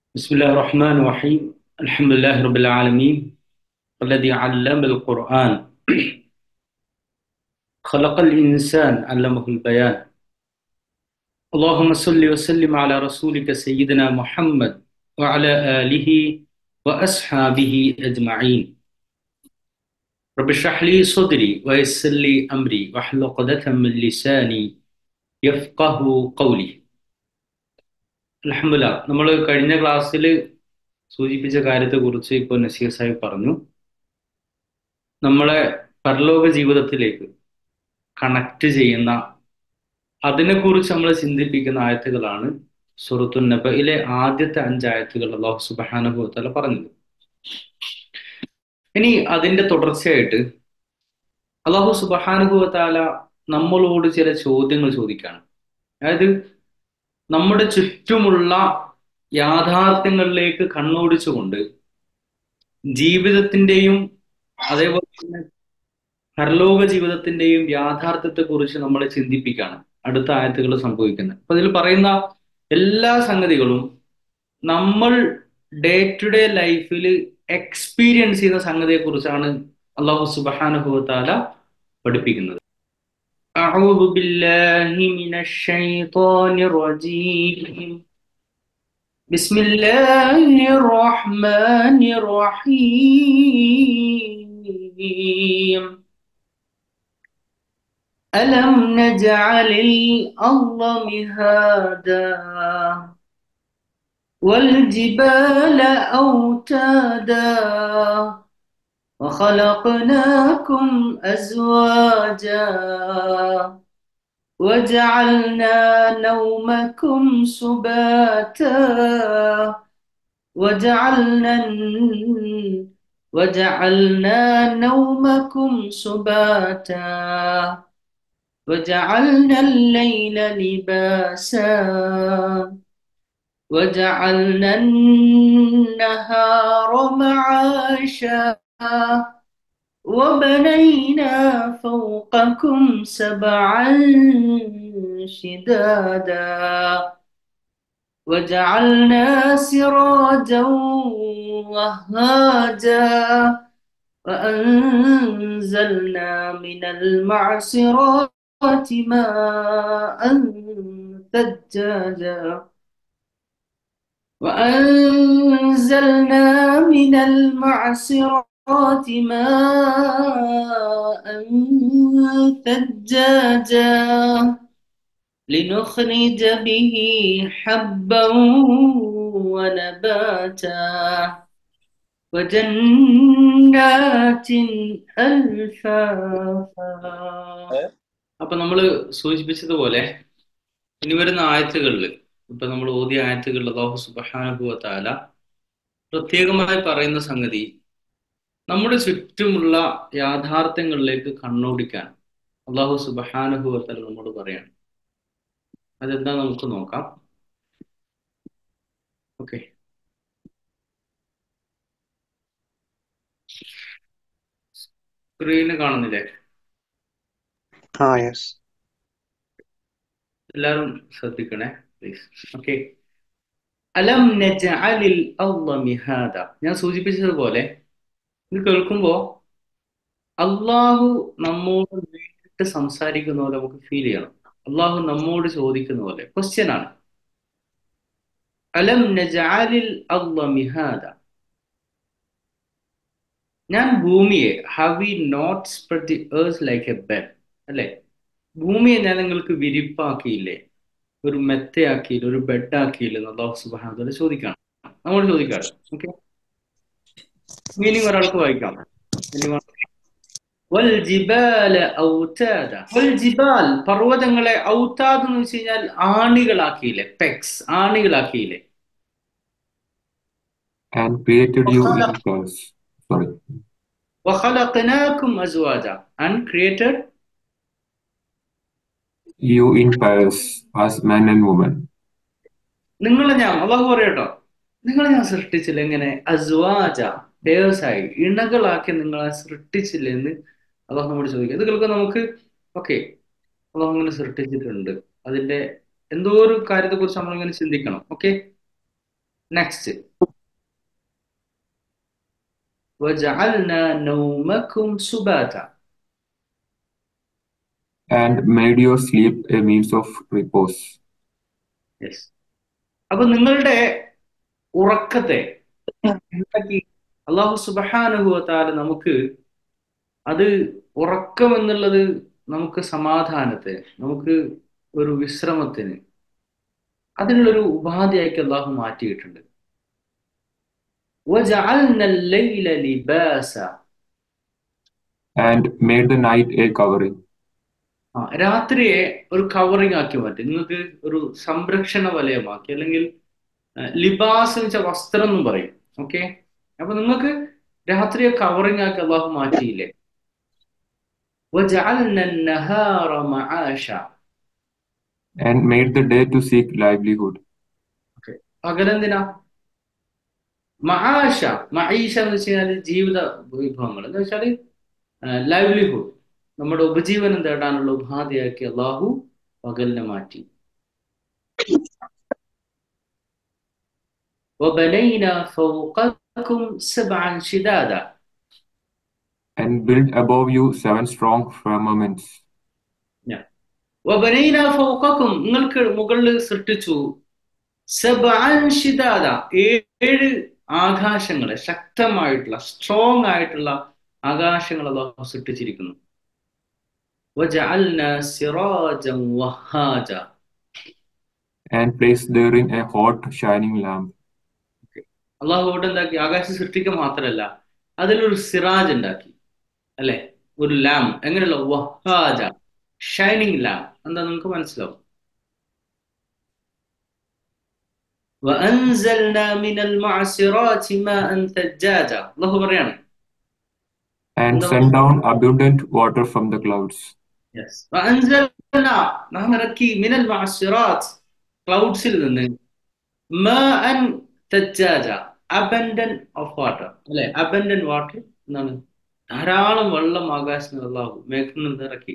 بسم الله الرحمن الرحيم الحمد لله رب العالمين الذي علم القرآن خلق الإنسان علمه البيان اللهم صل وسلم على رسولك سيدنا محمد وعلى آله وأصحابه أجمعين رب اشرح لي صدري ويسر لي أمري واحلل عقدة من لساني يفقه قولي അലഹമില്ല നമ്മൾ കഴിഞ്ഞ ക്ലാസ്സിൽ സൂചിപ്പിച്ച കാര്യത്തെക്കുറിച്ച് ഇപ്പോൾ നസീർ സാഹിബ് പറഞ്ഞു നമ്മളെ പരലോക ജീവിതത്തിലേക്ക് കണക്ട് ചെയ്യുന്ന അതിനെക്കുറിച്ച് നമ്മൾ ചിന്തിപ്പിക്കുന്ന ആയത്തുകളാണ് സുറത്തു നബയിലെ ആദ്യത്തെ അഞ്ചായത്തുകൾ അള്ളാഹു സുബാനുഭവത്തല പറഞ്ഞത് ഇനി അതിന്റെ തുടർച്ചയായിട്ട് അള്ളാഹു സുബാനുഭവത്താല നമ്മളോട് ചില ചോദ്യങ്ങൾ ചോദിക്കുകയാണ് അതായത് നമ്മുടെ ചുറ്റുമുള്ള യാഥാർത്ഥ്യങ്ങളിലേക്ക് കണ്ണോടിച്ചുകൊണ്ട് ജീവിതത്തിന്റെയും അതേപോലെ തന്നെ പരലോക ജീവിതത്തിന്റെയും യാഥാർത്ഥ്യത്തെക്കുറിച്ച് നമ്മളെ ചിന്തിപ്പിക്കുകയാണ് അടുത്ത ആയത്തുകൾ സംഭവിക്കുന്നത് അപ്പൊ ഇതിൽ പറയുന്ന എല്ലാ സംഗതികളും നമ്മൾ ഡേ ടു ഡേ ലൈഫിൽ എക്സ്പീരിയൻസ് ചെയ്യുന്ന സംഗതിയെക്കുറിച്ചാണ് അള്ളാഹു സുബാനുഭവത്താല പഠിപ്പിക്കുന്നത് أعوذ بالله من الشيطان الرجيم بسم الله الرحمن الرحيم ألم نجعل الأرض مهادا والجبال أوتادا وخلقناكم أزواجا وجعلنا نومكم سباتا وجعلنا وجعلنا نومكم سباتا وجعلنا الليل لباسا وجعلنا النهار معاشا وبنينا فوقكم سبعا شدادا وجعلنا سراجا وهاجا وأنزلنا من المعصرات ماء ثجاجا وأنزلنا من المعصرات ماء ثجاجا لنخرج به حبا ونباتا وجنات ألفافا അപ്പൊ നമ്മൾ സൂചിപ്പിച്ചതുപോലെ ഇനി വരുന്ന ആയത്തുകളിൽ ഇപ്പൊ നമ്മൾ ഓതിയ ആയത്തുകളിൽ അള്ളാഹു സുബാനുഭവത്താല പ്രത്യേകമായി പറയുന്ന സംഗതി നമ്മുടെ ചുറ്റുമുള്ള യാഥാർത്ഥ്യങ്ങളിലേക്ക് കണ്ണോടിക്കാൻ അള്ളാഹു സുബഹാനുഭവത്താല നമ്മോട് പറയാണ് അതെന്താ നമുക്ക് നോക്കാം ഓക്കെ സ്ക്രീന് കാണുന്നില്ലേ ആ യെസ് എല്ലാവരും ശ്രദ്ധിക്കണേ പ്ലീസ് ഓക്കെ അലം നജഅലിൽ അർള മിഹാദ ഞാൻ സൂചിപ്പിച്ചതുപോലെ ഇത് കേൾക്കുമ്പോ അള്ളാഹു നമ്മോട് നേരിട്ട് സംസാരിക്കുന്ന പോലെ നമുക്ക് ഫീൽ ചെയ്യണം അള്ളാഹു നമ്മോട് ചോദിക്കുന്ന പോലെ ക്വസ്റ്റ്യൻ ആണ് അലം നജഅലിൽ അർള മിഹാദ ഞാൻ ഭൂമിയെ have we not spread the earth like a bed അല്ലെ ഭൂമിയെ ഞാൻ നിങ്ങൾക്ക് വിരിപ്പാക്കിയില്ലേ ഒരു മെത്തയാക്കിയില്ല ഒരു ബെഡാക്കിയില്ല എന്ന് അള്ളാഹു സുബാന ചോദിക്കണം നമ്മൾ ചോദിക്കാറ് ഓക്കെ മീനിങ് ഒരാൾക്ക് വായിക്കാം പർവ്വതങ്ങളെ ഔത്താദ് എന്ന് വെച്ച് കഴിഞ്ഞാൽ ആണികളാക്കിയില്ലേ പെക്സ് ആണികളാക്കിയില്ലേ and created you in pairs. Sorry. وخلقناكم أزواجا and created You in pairs as man and woman. നിങ്ങളെ ഞാൻ അള്ളാഹു പറയട്ടോ നിങ്ങളെ ഞാൻ സൃഷ്ടിച്ചില്ല എങ്ങനെ അസ്വാജ പേഴ്സായി ഇണകളാക്കി നിങ്ങളെ സൃഷ്ടിച്ചില്ല എന്ന് അള്ളാഹു നമ്മോട് ചോദിക്കുക ഇത് കേൾക്കാൻ നമുക്ക് ഓക്കെ അള്ളാഹു അങ്ങനെ സൃഷ്ടിച്ചിട്ടുണ്ട് അതിന്റെ എന്തോ ഒരു കാര്യത്തെ കുറിച്ച് നമ്മളിങ്ങനെ ചിന്തിക്കണം okay next وجعلنا نومكم سباتا and made your sleep a means of repose. Yes അപ്പൊ നിങ്ങളുടെ ഉറക്കത്തെ എന്താക്കി അള്ളാഹു സുബഹാനുഭവത്താൽ നമുക്ക് അത് ഉറക്കം എന്നുള്ളത് നമുക്ക് സമാധാനത്തിന് നമുക്ക് ഒരു വിശ്രമത്തിന് അതിനുള്ളൊരു ഉപാധിയാക്കി അള്ളാഹു മാറ്റിയിട്ടുണ്ട് وَجَعَلْنَا اللَّيْلَ لِبَاسًا and made the night a covering. ആ, രാത്രിയെ ഒരു കവറിങ് ആക്കി മാറ്റി നിങ്ങൾക്ക് ഒരു സംരക്ഷണ വലയമാക്കി അല്ലെങ്കിൽ ആ, ലിബാസ് എന്ന് വെച്ചാൽ വസ്ത്രം എന്നും പറയും ഓക്കെ അപ്പൊ നിങ്ങൾക്ക് രാത്രിയെ കവറിങ് ആക്കി അള്ളാഹു മാറ്റിയില്ലേ وَجَعَلْنَا النَّهَارَ مَعَاشًا and made the day to seek livelihood. പകലെന്തിനാ മഹാശ മഹീഷ എന്ന് വെച്ച് കഴിഞ്ഞാൽ ജീവിത വിഭവങ്ങൾ എന്ന് വെച്ചാൽ ലൈവ്ലിഹുഡ് നമ്മുടെ ഉപജീവനം തേടാനുള്ള ഉപാധിയാക്കി അള്ളാഹു പകലിനെ മാറ്റി وبنينا فوقكم سبعا شدادا and built above you seven strong firmaments. വബനൈന ഫൗഖക്കും നിങ്ങൾക്ക് മുകളിൽ സൃഷ്ടിച്ചു സബ്അൻ ശിദാദ ഏഴ് ആകാശങ്ങളെ ശക്തമായിട്ടുള്ള സ്ട്രോങ് ആയിട്ടുള്ള ആകാശങ്ങൾ അള്ളാഹു സൃഷ്ടിച്ചിരിക്കുന്നു വജഅൽന സിറാജൻ വഹാജ and placed therein a hot shining lamp. അള്ളാഹു അവിടെ എന്താക്കി ആകാശം സൃഷ്ടിക്കുക മാത്രമല്ല അതിലൊരു സിറാജ് ഉണ്ടാക്കി അല്ലെ ഒരു ലാം എങ്ങനെയുള്ള വഹാജ ഷൈനിങ് ലാം എന്താ നിങ്ങൾക്ക് മനസ്സിലാവും وأنزلنا من المعصرات ماء ثجاجا الله പറയാണ് and എന്താ sent down abundant water from the clouds. Yes. وأنزلنا നാം ഇറക്കി മിനൽ മഅസിറാത്ത് ക്ലൗഡ്സിൽ നിന്ന് മാഅൻ തജ്ജാജ അബൻഡൻ ഓഫ് വാട്ടർ അല്ലെ അബൻഡൻ വാട്ടർ എന്താണ് ധാരാളം വെള്ളം ആകാശത്തിൽ അള്ളാഹു മേഘത്തിൽ നിന്ന് ഇറക്കി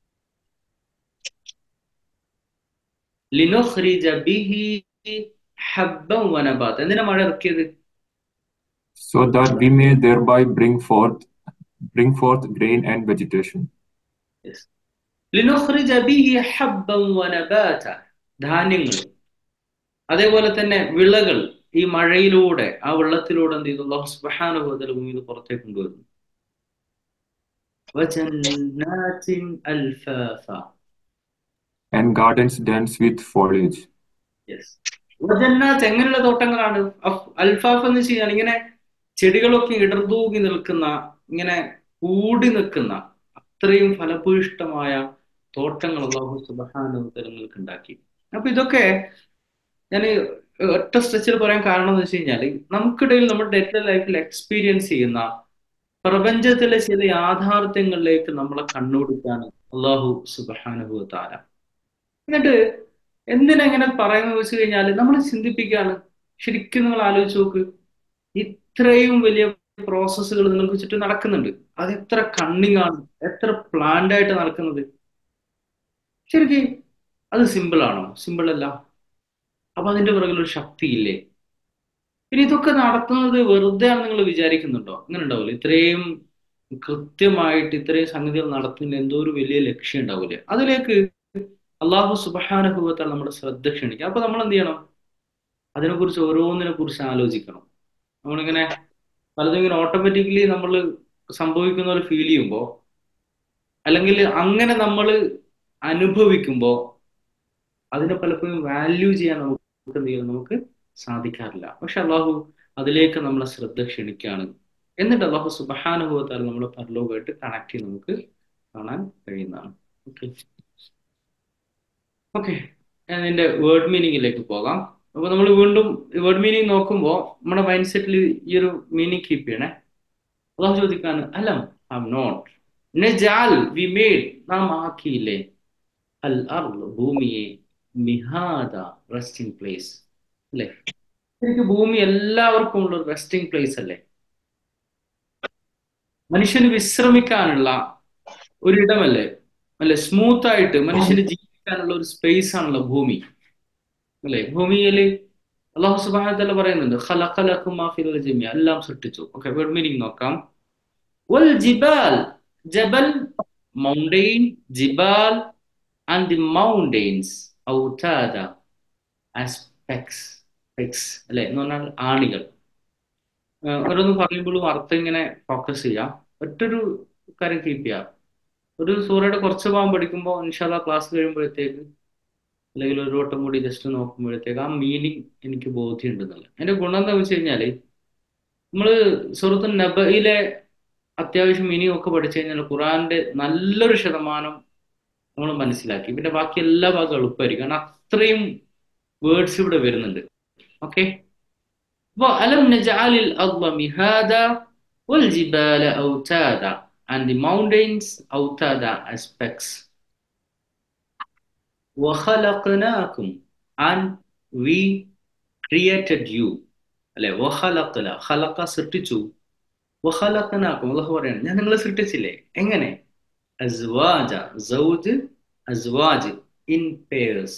ലിനുഖ്രിജ ബിഹി ഹബ്ബൻ വനബാത്ത് എന്തിനാ മഴ ഇറക്കിയത് so that we may thereby bring forth bring forth grain and vegetation Yes. ലിനുഖ്രിജ ബിഹി ഹബ്ബൻ വനബാത ധാന്യങ്ങൾ അതേപോലെ തന്നെ വിളകൾ ഈ മഴയിലൂടെ ആ വെള്ളത്തിലൂടെ എന്ത് ചെയ്തു അള്ളാഹു സുബ്ഹാനഹു വതആല ഭൂമിയിൽ പുറത്തേക്ക് കൊണ്ടുവരുന്നു വജന്നാത്തിൻ അൽഫാഫ and gardens dense with foliage yes വജന്നാത്ത് എങ്ങനെയുള്ള തോട്ടങ്ങളാണ് അഫ്- അൽഫാഫ് എന്ന് വെച്ച് കഴിഞ്ഞാൽ ഇങ്ങനെ ചെടികളൊക്കെ ഇടർതൂങ്ങി നിൽക്കുന്ന ഇങ്ങനെ കൂടി നിൽക്കുന്ന അത്രയും ഫലഭൂയിഷ്ടമായ തോട്ടങ്ങൾ അള്ളാഹു സുബ്ഹാനഹു വതആല നിങ്ങൾക്ക് ഉണ്ടാക്കി അപ്പൊ ഇതൊക്കെ ഞാൻ ഒറ്റ സ്ട്രെച്ചിൽ പറയാൻ കാരണം എന്ന് വെച്ച് കഴിഞ്ഞാൽ നമുക്കിടയിൽ നമ്മുടെ ഡേ ടു ലൈഫിൽ എക്സ്പീരിയൻസ് ചെയ്യുന്ന പ്രപഞ്ചത്തിലെ ചില യാഥാർത്ഥ്യങ്ങളിലേക്ക് നമ്മളെ കണ്ണോടിക്കാൻ അള്ളാഹു സുബ്ഹാനഹു താല എന്നിട്ട് എന്തിനാ ഇങ്ങനെ പറയുന്നത് വെച്ച് കഴിഞ്ഞാൽ നമ്മൾ ചിന്തിപ്പിക്കുകയാണ് ശരിക്കും നിങ്ങൾ ആലോചിച്ച് നോക്ക് ഇത്രയും വലിയ പ്രോസസ്സുകൾ നിങ്ങൾക്ക് ചുറ്റും നടക്കുന്നുണ്ട് അത് എത്ര കണ്ണിങ് ആണ് എത്ര പ്ലാൻഡ് ആയിട്ട് നടക്കുന്നത് ശരിക്കും അത് സിമ്പിൾ ആണോ സിമ്പിൾ അല്ല അപ്പൊ അതിന്റെ പുറകിൽ ഒരു ശക്തിയില്ലേ പിന്നെ ഇതൊക്കെ നടത്തുന്നത് വെറുതെ ആണ് നിങ്ങൾ വിചാരിക്കുന്നുണ്ടോ അങ്ങനെ ഉണ്ടാവില്ല ഇത്രയും കൃത്യമായിട്ട് ഇത്രയും സംഗതികൾ നടത്തുന്നതിന് എന്തോ ഒരു വലിയ ലക്ഷ്യം ഉണ്ടാവില്ലേ അതിലേക്ക് അള്ളാഹു സുബഹാനുഭവത്താൽ നമ്മുടെ ശ്രദ്ധ ക്ഷണിക്കുക അപ്പൊ നമ്മൾ എന്ത് ചെയ്യണം അതിനെക്കുറിച്ച് ഓരോന്നിനെ കുറിച്ച് ആലോചിക്കണം നമ്മളിങ്ങനെ പലതും ഇങ്ങനെ ഓട്ടോമാറ്റിക്കലി നമ്മൾ സംഭവിക്കുന്ന പോലെ ഫീൽ ചെയ്യുമ്പോൾ അല്ലെങ്കിൽ അങ്ങനെ നമ്മൾ അനുഭവിക്കുമ്പോൾ അതിനെ പലപ്പോഴും വാല്യൂ ചെയ്യാൻ നമുക്ക് എന്ത് ചെയ്യണം നമുക്ക് സാധിക്കാറില്ല പക്ഷെ അള്ളാഹു അതിലേക്ക് നമ്മളെ ശ്രദ്ധ ക്ഷണിക്കുകയാണ് എന്നിട്ട് അള്ളാഹു സുബഹാനുഭവത്താൽ നമ്മുടെ പരലോകമായിട്ട് കണക്ട് ചെയ്ത് നമുക്ക് കാണാൻ കഴിയുന്നതാണ് ഓക്കെ ഓക്കെ ഞാൻ ഇതിന്റെ വേർഡ് മീനിങ്ങിലേക്ക് പോകാം അപ്പൊ നമ്മൾ വീണ്ടും വേർഡ് മീനിങ് നോക്കുമ്പോൾ നമ്മുടെ മൈൻഡ് സെറ്റിൽ ഈ ഒരു മീനിങ് കീപ്പ് ചെയ്യണേ അള്ളാഹു ചോദിക്കാണ് അലം ഐ നോട്ട് നജാൽ വി മേഡ് നാം ആക്കിയില്ലേ അൽ അർള് ഭൂമിയെ മിഹാദ റെസ്റ്റിംഗ് പ്ലേസ് അല്ലേ ശരിക്കും ഭൂമി എല്ലാവർക്കും ഉള്ള ഒരു റെസ്റ്റിംഗ് പ്ലേസ് അല്ലേ മനുഷ്യന് വിശ്രമിക്കാനുള്ള ഒരിടമല്ലേ അല്ലെ സ്മൂത്ത് ആയിട്ട് മനുഷ്യന് ജീവിക്കാനുള്ള ഒരു സ്പേസ് ആണല്ലോ ഭൂമി അല്ലെ ഭൂമിയിൽ അള്ളാഹു സുബ്ഹാനഹു വ തആല പറയുന്നുണ്ട് ഖലഖലക്കും മാ ഫിൽ ജമിഅ എല്ലാം സൃഷ്ടിച്ചു ഓക്കെ വേർഡ് മീനിങ് നോക്കാം വൽ ജിബാൽ ജബൽ മൗണ്ടെയിൻ ജിബാൽ ആൻഡ് ദി മൗണ്ടെയിൻസ് ഔതാദ ആസ്പെക്സ് പെക്സ് അല്ലെ എന്ന് പറഞ്ഞാൽ ആണികൾ ഏഹ് ഓരോന്ന് പറയുമ്പോഴും അർത്ഥം ഇങ്ങനെ ഫോക്കസ് ചെയ്യാം ഒറ്റൊരു കാര്യം കീപ്പ് ചെയ്യാം ഒരു സൂറയുടെ കുറച്ച് ഭാഗം പഠിക്കുമ്പോൾ ഇൻഷാല്ല ക്ലാസ് കഴിയുമ്പോഴത്തേക്ക് അല്ലെങ്കിൽ ഒരു വട്ടം കൂടി ജസ്റ്റ് നോക്കുമ്പോഴത്തേക്ക് ആ മീനിങ് എനിക്ക് ബോധ്യമുണ്ടെന്നല്ല അതിന്റെ ഗുണം എന്താ വെച്ച് കഴിഞ്ഞാല് നമ്മള് സുഹൃത്തു നബയിലെ അത്യാവശ്യം മീനിങ് ഒക്കെ പഠിച്ചു കഴിഞ്ഞാൽ ഖുറാന്റെ നല്ലൊരു ശതമാനം നമ്മൾ മനസ്സിലാക്കി പിന്നെ ബാക്കി എല്ലാ ഭാഗവും എളുപ്പമായിരിക്കും കാരണം അത്രയും വേർഡ്സ് ഇവിടെ വരുന്നുണ്ട് ഓക്കെ അപ്പോൾ അലം നജഅലിൽ അർള മിഹാദ വൽ ജിബാല ഔതാദ ആൻഡ് ദി മൗണ്ടെയിൻസ് ഔതാദ as pegs وخلقناكم and we created you അല്ലെ വഖലഖന ഖലഖ സൃഷ്ടിച്ചു വഖലഖനാക്കും അല്ലാഹു പറയാണ് ഞാൻ നിങ്ങളെ സൃഷ്ടിച്ചില്ലേ എങ്ങനെ അസ്വാജ സൗജ് അസ്വാജ് in pairs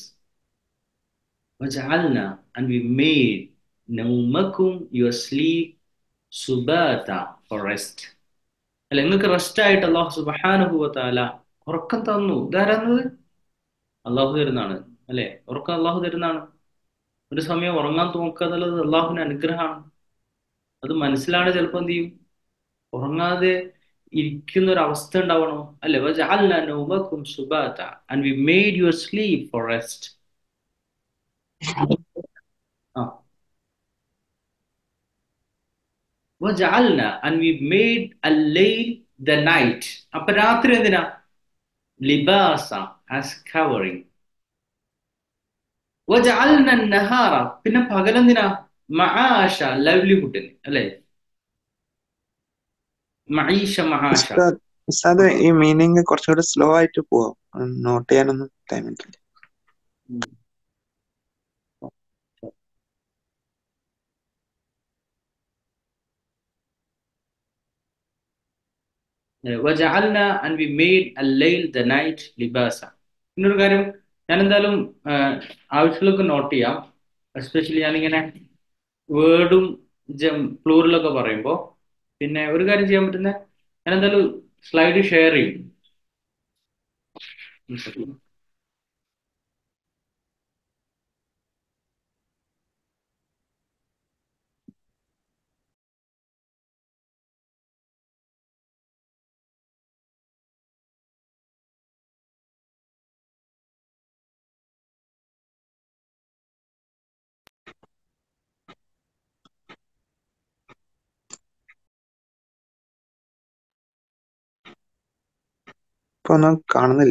وجعلنا and we made نومكم your sleep subata for rest അല്ല നിങ്ങൾക്ക് റെസ്റ്റ് ആയിട്ട് അള്ളാഹു സുബ്ഹാനഹു വ തആല ഉറക്കം തന്നു ഇതാരാന്നത് അള്ളാഹു തരുന്നതാണ് അല്ലെ ഉറക്കം അള്ളാഹു തരുന്നതാണ് ഒരു സമയം ഉറങ്ങാൻ നോക്കുക എന്നുള്ളത് അള്ളാഹുവിന്റെ അനുഗ്രഹമാണ് അത് മനസ്സിലാണ് ചിലപ്പോൾ എന്ത് ചെയ്യും ഉറങ്ങാതെ ഇരിക്കുന്ന ഒരു അവസ്ഥ ഉണ്ടാവണോ അല്ലെ വജഅൽനാ നൗമക്കും സുബാത and we made your sleep for rest ആ വജഅൽന ആൻഡ് വി മേഡ് അ ലൈൽ ദ നൈറ്റ് അപ്പൊ രാത്രി എന്തിനാ ലിബാസ ആസ് കവറിങ് വജഅൽന നഹാറ പിന്നെ പകലെന്തിനാ മആഷ ലൈവ്ലിഹുഡിന് അല്ലെ മഈഷ മഹാഷ ഉസ്താദ് ഉസ്താദ് ഈ മീനിങ് കുറച്ചുകൂടെ സ്ലോ ആയിട്ട് പോവാം നോട്ട് ചെയ്യാനൊന്നും ടൈം കിട്ടില്ല വജഅൽന ആൻഡ് വി മെയ്ഡ് അ ലൈൽ ദ നൈറ്റ് ലിബാസ പിന്നൊരു കാര്യം ഞാൻ എന്തായാലും ആവശ്യങ്ങളൊക്കെ നോട്ട് ചെയ്യാം എസ്പെഷ്യലി ഞാനിങ്ങനെ വേർഡും പ്ലൂറലൊക്കെ പറയുമ്പോൾ പിന്നെ ഒരു കാര്യം ചെയ്യാൻ പറ്റുന്ന ഞാൻ എന്തായാലും സ്ലൈഡ് ഷെയർ ചെയ്യും ഇപ്പൊ ഒന്നും കാണുന്നില്ല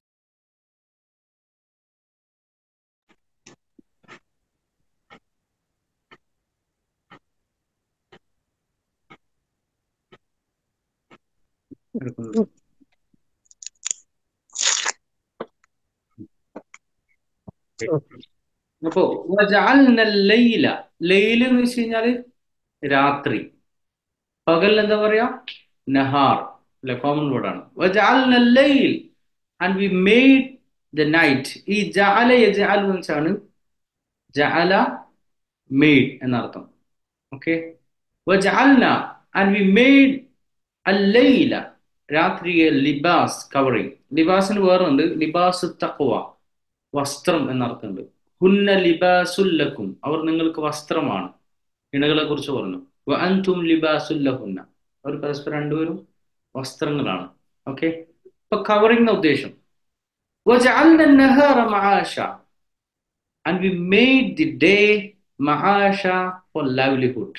അപ്പോ വജഅൽന ലൈല ലൈല് എന്ന് വെച്ച് കഴിഞ്ഞാല് രാത്രി പകൽ എന്താ പറയാ നഹാർ അല്ലെ കോമൺ വേർഡാണ് വജഅൽന ലൈൽ and we made the night ഈ ജഅല യജഅൽ എന്ന് വെച്ചാണ് ജഅല മെയ്ഡ് എന്നർത്ഥം ഓക്കെ വജഅൽന ആൻഡ് വി മെയ്ഡ് അല്ലൈല രാത്രിയെ ലിബാസ് കവറിങ് ലിബാസിന് വേറുണ്ട് ലിബാസ് തഖ്വ വസ്ത്രം എന്നർത്ഥമുണ്ട് ഹുന്ന ലിബാസുല്ലക്കും അവർ നിങ്ങൾക്ക് വസ്ത്രമാണ് ഇണകളെ കുറിച്ച് പറഞ്ഞു വ അൻതും ലിബാസുല്ലഹുന്ന അവർ പരസ്പരം രണ്ടുപേരും വസ്ത്രങ്ങളാണ് ഓക്കെ ഇപ്പൊ കവറിംഗ് ഉദ്ദേശം وجعلنا النهار معاشا and we made the day معاشا for livelihood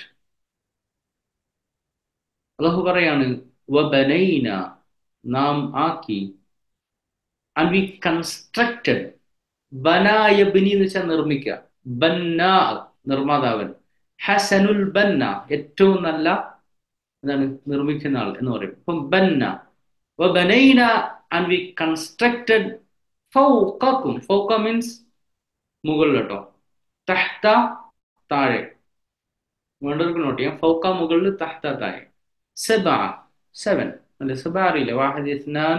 അള്ളാഹു പറയാണ് വബനൈന നാം ആക്കി and we constructed ബനായബിനി എന്ന് വെച്ചാൽ നിർമ്മിക്കുക ബന്നാ നിർമ്മാതാവൻ ഹസനുൽ ബന്ന ഏറ്റവും നല്ല എന്താണ് നിർമ്മിക്കുന്ന ആൾ എന്ന് പറയും അപ്പം ബന്ന വബനൈന ആൻഡ് വി കൺസ്ട്രക്റ്റഡ് ഫൗഖക്കും ഫൗഖ മീൻസ് മുകളിൽ കേട്ടോ തഹ്ത താഴെ വേണ്ടവർക്ക് നോട്ട് ചെയ്യാം ഫൗക്ക മുകളിൽ തഹ്ത താഴെ സെബ സെവൻ അല്ലെ സെബ അറിയില്ല വാഹദ് ഇസ്നാൻ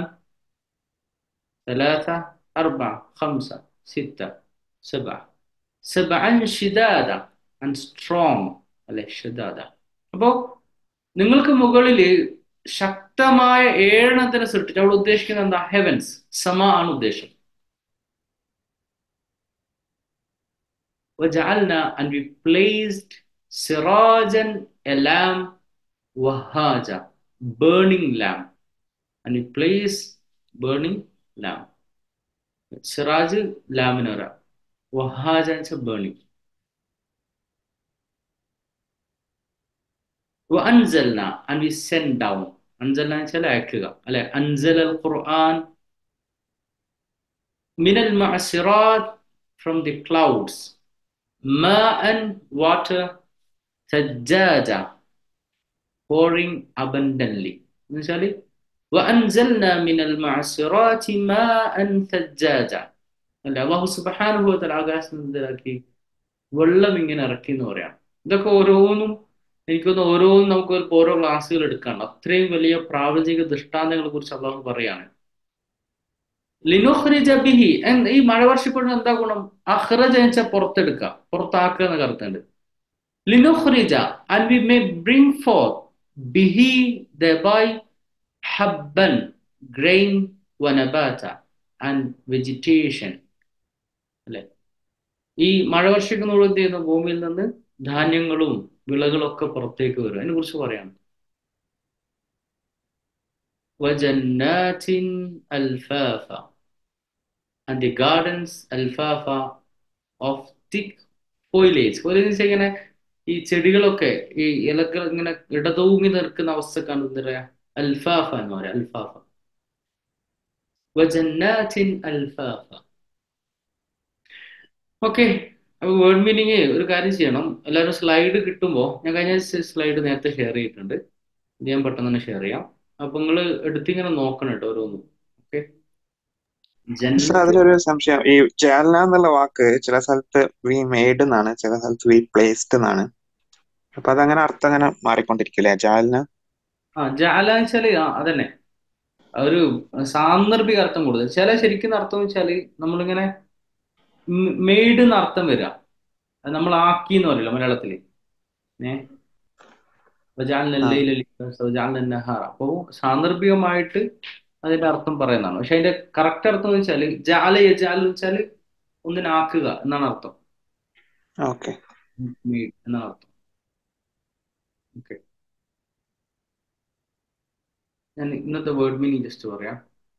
ثلاثة أربعة خمسة ستة سبعة سبعا شدادا ആൻഡ് സ്ട്രോങ് അല്ലെ ഷദാദ അപ്പോ നിങ്ങൾക്ക് മുകളിൽ ശക്തമായ ഏഴെണ്ണത്തിനെ സൃഷ്ടിച്ചു അവിടെ ഉദ്ദേശിക്കുന്നത് എന്താ ഹെവൻസ് സമ ആണ് ഉദ്ദേശം وجعلنا and we placed sirajan a lamp wahaja burning lamp and we place burning lamp സിറാജ് ലാമിനോര വഹാജ burning وأنزلنا and we sent down أنزلنا വെച്ചാൽ അയക്കുക അല്ലെ أنزل القرآن من المعصرات from the clouds ماء water ثجاجا pouring abundantly എന്ന് വെച്ചാൽ وأنزلنا من المعصرات ماء ثجاجا അല്ലെ അള്ളാഹു സുബ്ഹാനഹു വ തആല ആകാശത്ത് നിന്ന് ഇതാക്കി വെള്ളം ഇങ്ങനെ ഇറക്കി എന്ന് പറയാം ഇതൊക്കെ ഓരോന്നും എനിക്കൊന്ന് ഓരോന്നും നമുക്ക് ഓരോ ക്ലാസ്സുകൾ എടുക്കാണ് അത്രയും വലിയ പ്രാപഞ്ചിക ദൃഷ്ടാന്തങ്ങളെ കുറിച്ച് അള്ളാഹു പറയാണ് ലിനുഖ്രിജ ബിഹി ഈ മഴ വർഷിപ്പെടുന്ന എന്താ ഗുണം അഹ്റജ വെച്ചാൽ പുറത്തെടുക്കുക പുറത്താക്കുക എന്ന കറുത്തുണ്ട് ലിനുഖ്രിജ and we may bring forth ബിഹി ദബൈ ഹബ്ബൻ ഗ്രെയിൻ വനബാറ്റ ആൻഡ് വെജിറ്റേഷൻ അല്ലെ ഈ മഴ വർഷിക്കുന്നതോട് എന്ത് ചെയ്യുന്നു ഭൂമിയിൽ നിന്ന് ധാന്യങ്ങളും വിളകളൊക്കെ പുറത്തേക്ക് വരും അതിനെ കുറിച്ച് പറയാണ് വജന്നാത്തിൻ അൽഫാഫ and the gardens alfalfa of thick foliage foliage എന്ന് വെച്ചാൽ ഇങ്ങനെ ഈ ചെടികളൊക്കെ ഈ ഇലകൾ ഇങ്ങനെ ഇടതൂങ്ങി നിൽക്കുന്ന അവസ്ഥക്കാണ് എന്താ പറയാ അൽഫാഫ എന്ന് പറയാം അൽഫാഫ വജന്നാത്തിൻ അൽഫാഫ ഓക്കെ അപ്പൊ വേർഡ് മീനിങ് ഒരു കാര്യം ചെയ്യണം എല്ലാവരും സ്ലൈഡ് കിട്ടുമ്പോൾ ഞാൻ കഴിഞ്ഞ സ്ലൈഡ് നേരത്തെ ഷെയർ ചെയ്തിട്ടുണ്ട് ഇത് ഞാൻ പെട്ടെന്ന് തന്നെ ഷെയർ ചെയ്യാം അപ്പൊ നിങ്ങൾ എടുത്തിങ്ങനെ നോക്കണം കേട്ടോ ഓരോന്നും ഓക്കെ സർ അതിലൊരു സംശയം ഈ ജാലന എന്നുള്ള വാക്ക് ചില സ്ഥലത്ത് വി മെയ്ഡ് എന്നാണ് ചില സ്ഥലത്ത് വി പ്ലേസ്ഡ് എന്നാണ് അപ്പൊ അതങ്ങനെ അർത്ഥം അങ്ങനെ മാറിക്കൊണ്ടിരിക്കില്ലേ ജാലന ആ ജാല വെച്ചാല് ആ അതന്നെ ഒരു സാന്ദർഭിക അർത്ഥം കൂടുതൽ ചില ശരിക്കും അർത്ഥം വെച്ചാല് നമ്മളിങ്ങനെ മെയ്ഡ് എന്ന് അർത്ഥം വരിക അത് നമ്മൾ ആക്കി എന്ന് പറയില്ല മലയാളത്തില് ഏഹ് അപ്പോ സാന്ദർഭികമായിട്ട് അതിന്റെ അർത്ഥം പറയുന്നതാണ് പക്ഷെ അതിന്റെ കറക്റ്റ് അർത്ഥം എന്ന് വെച്ചാല് ജാല യജാൽ എന്ന് വെച്ചാല് ഒന്നിനാക്കുക എന്നാണ് അർത്ഥം ഓക്കെ എന്നാണ് അർത്ഥം ഓക്കെ ഞാൻ ഇന്നത്തെ വേർഡ് മീനിങ് ജസ്റ്റ് പറയാം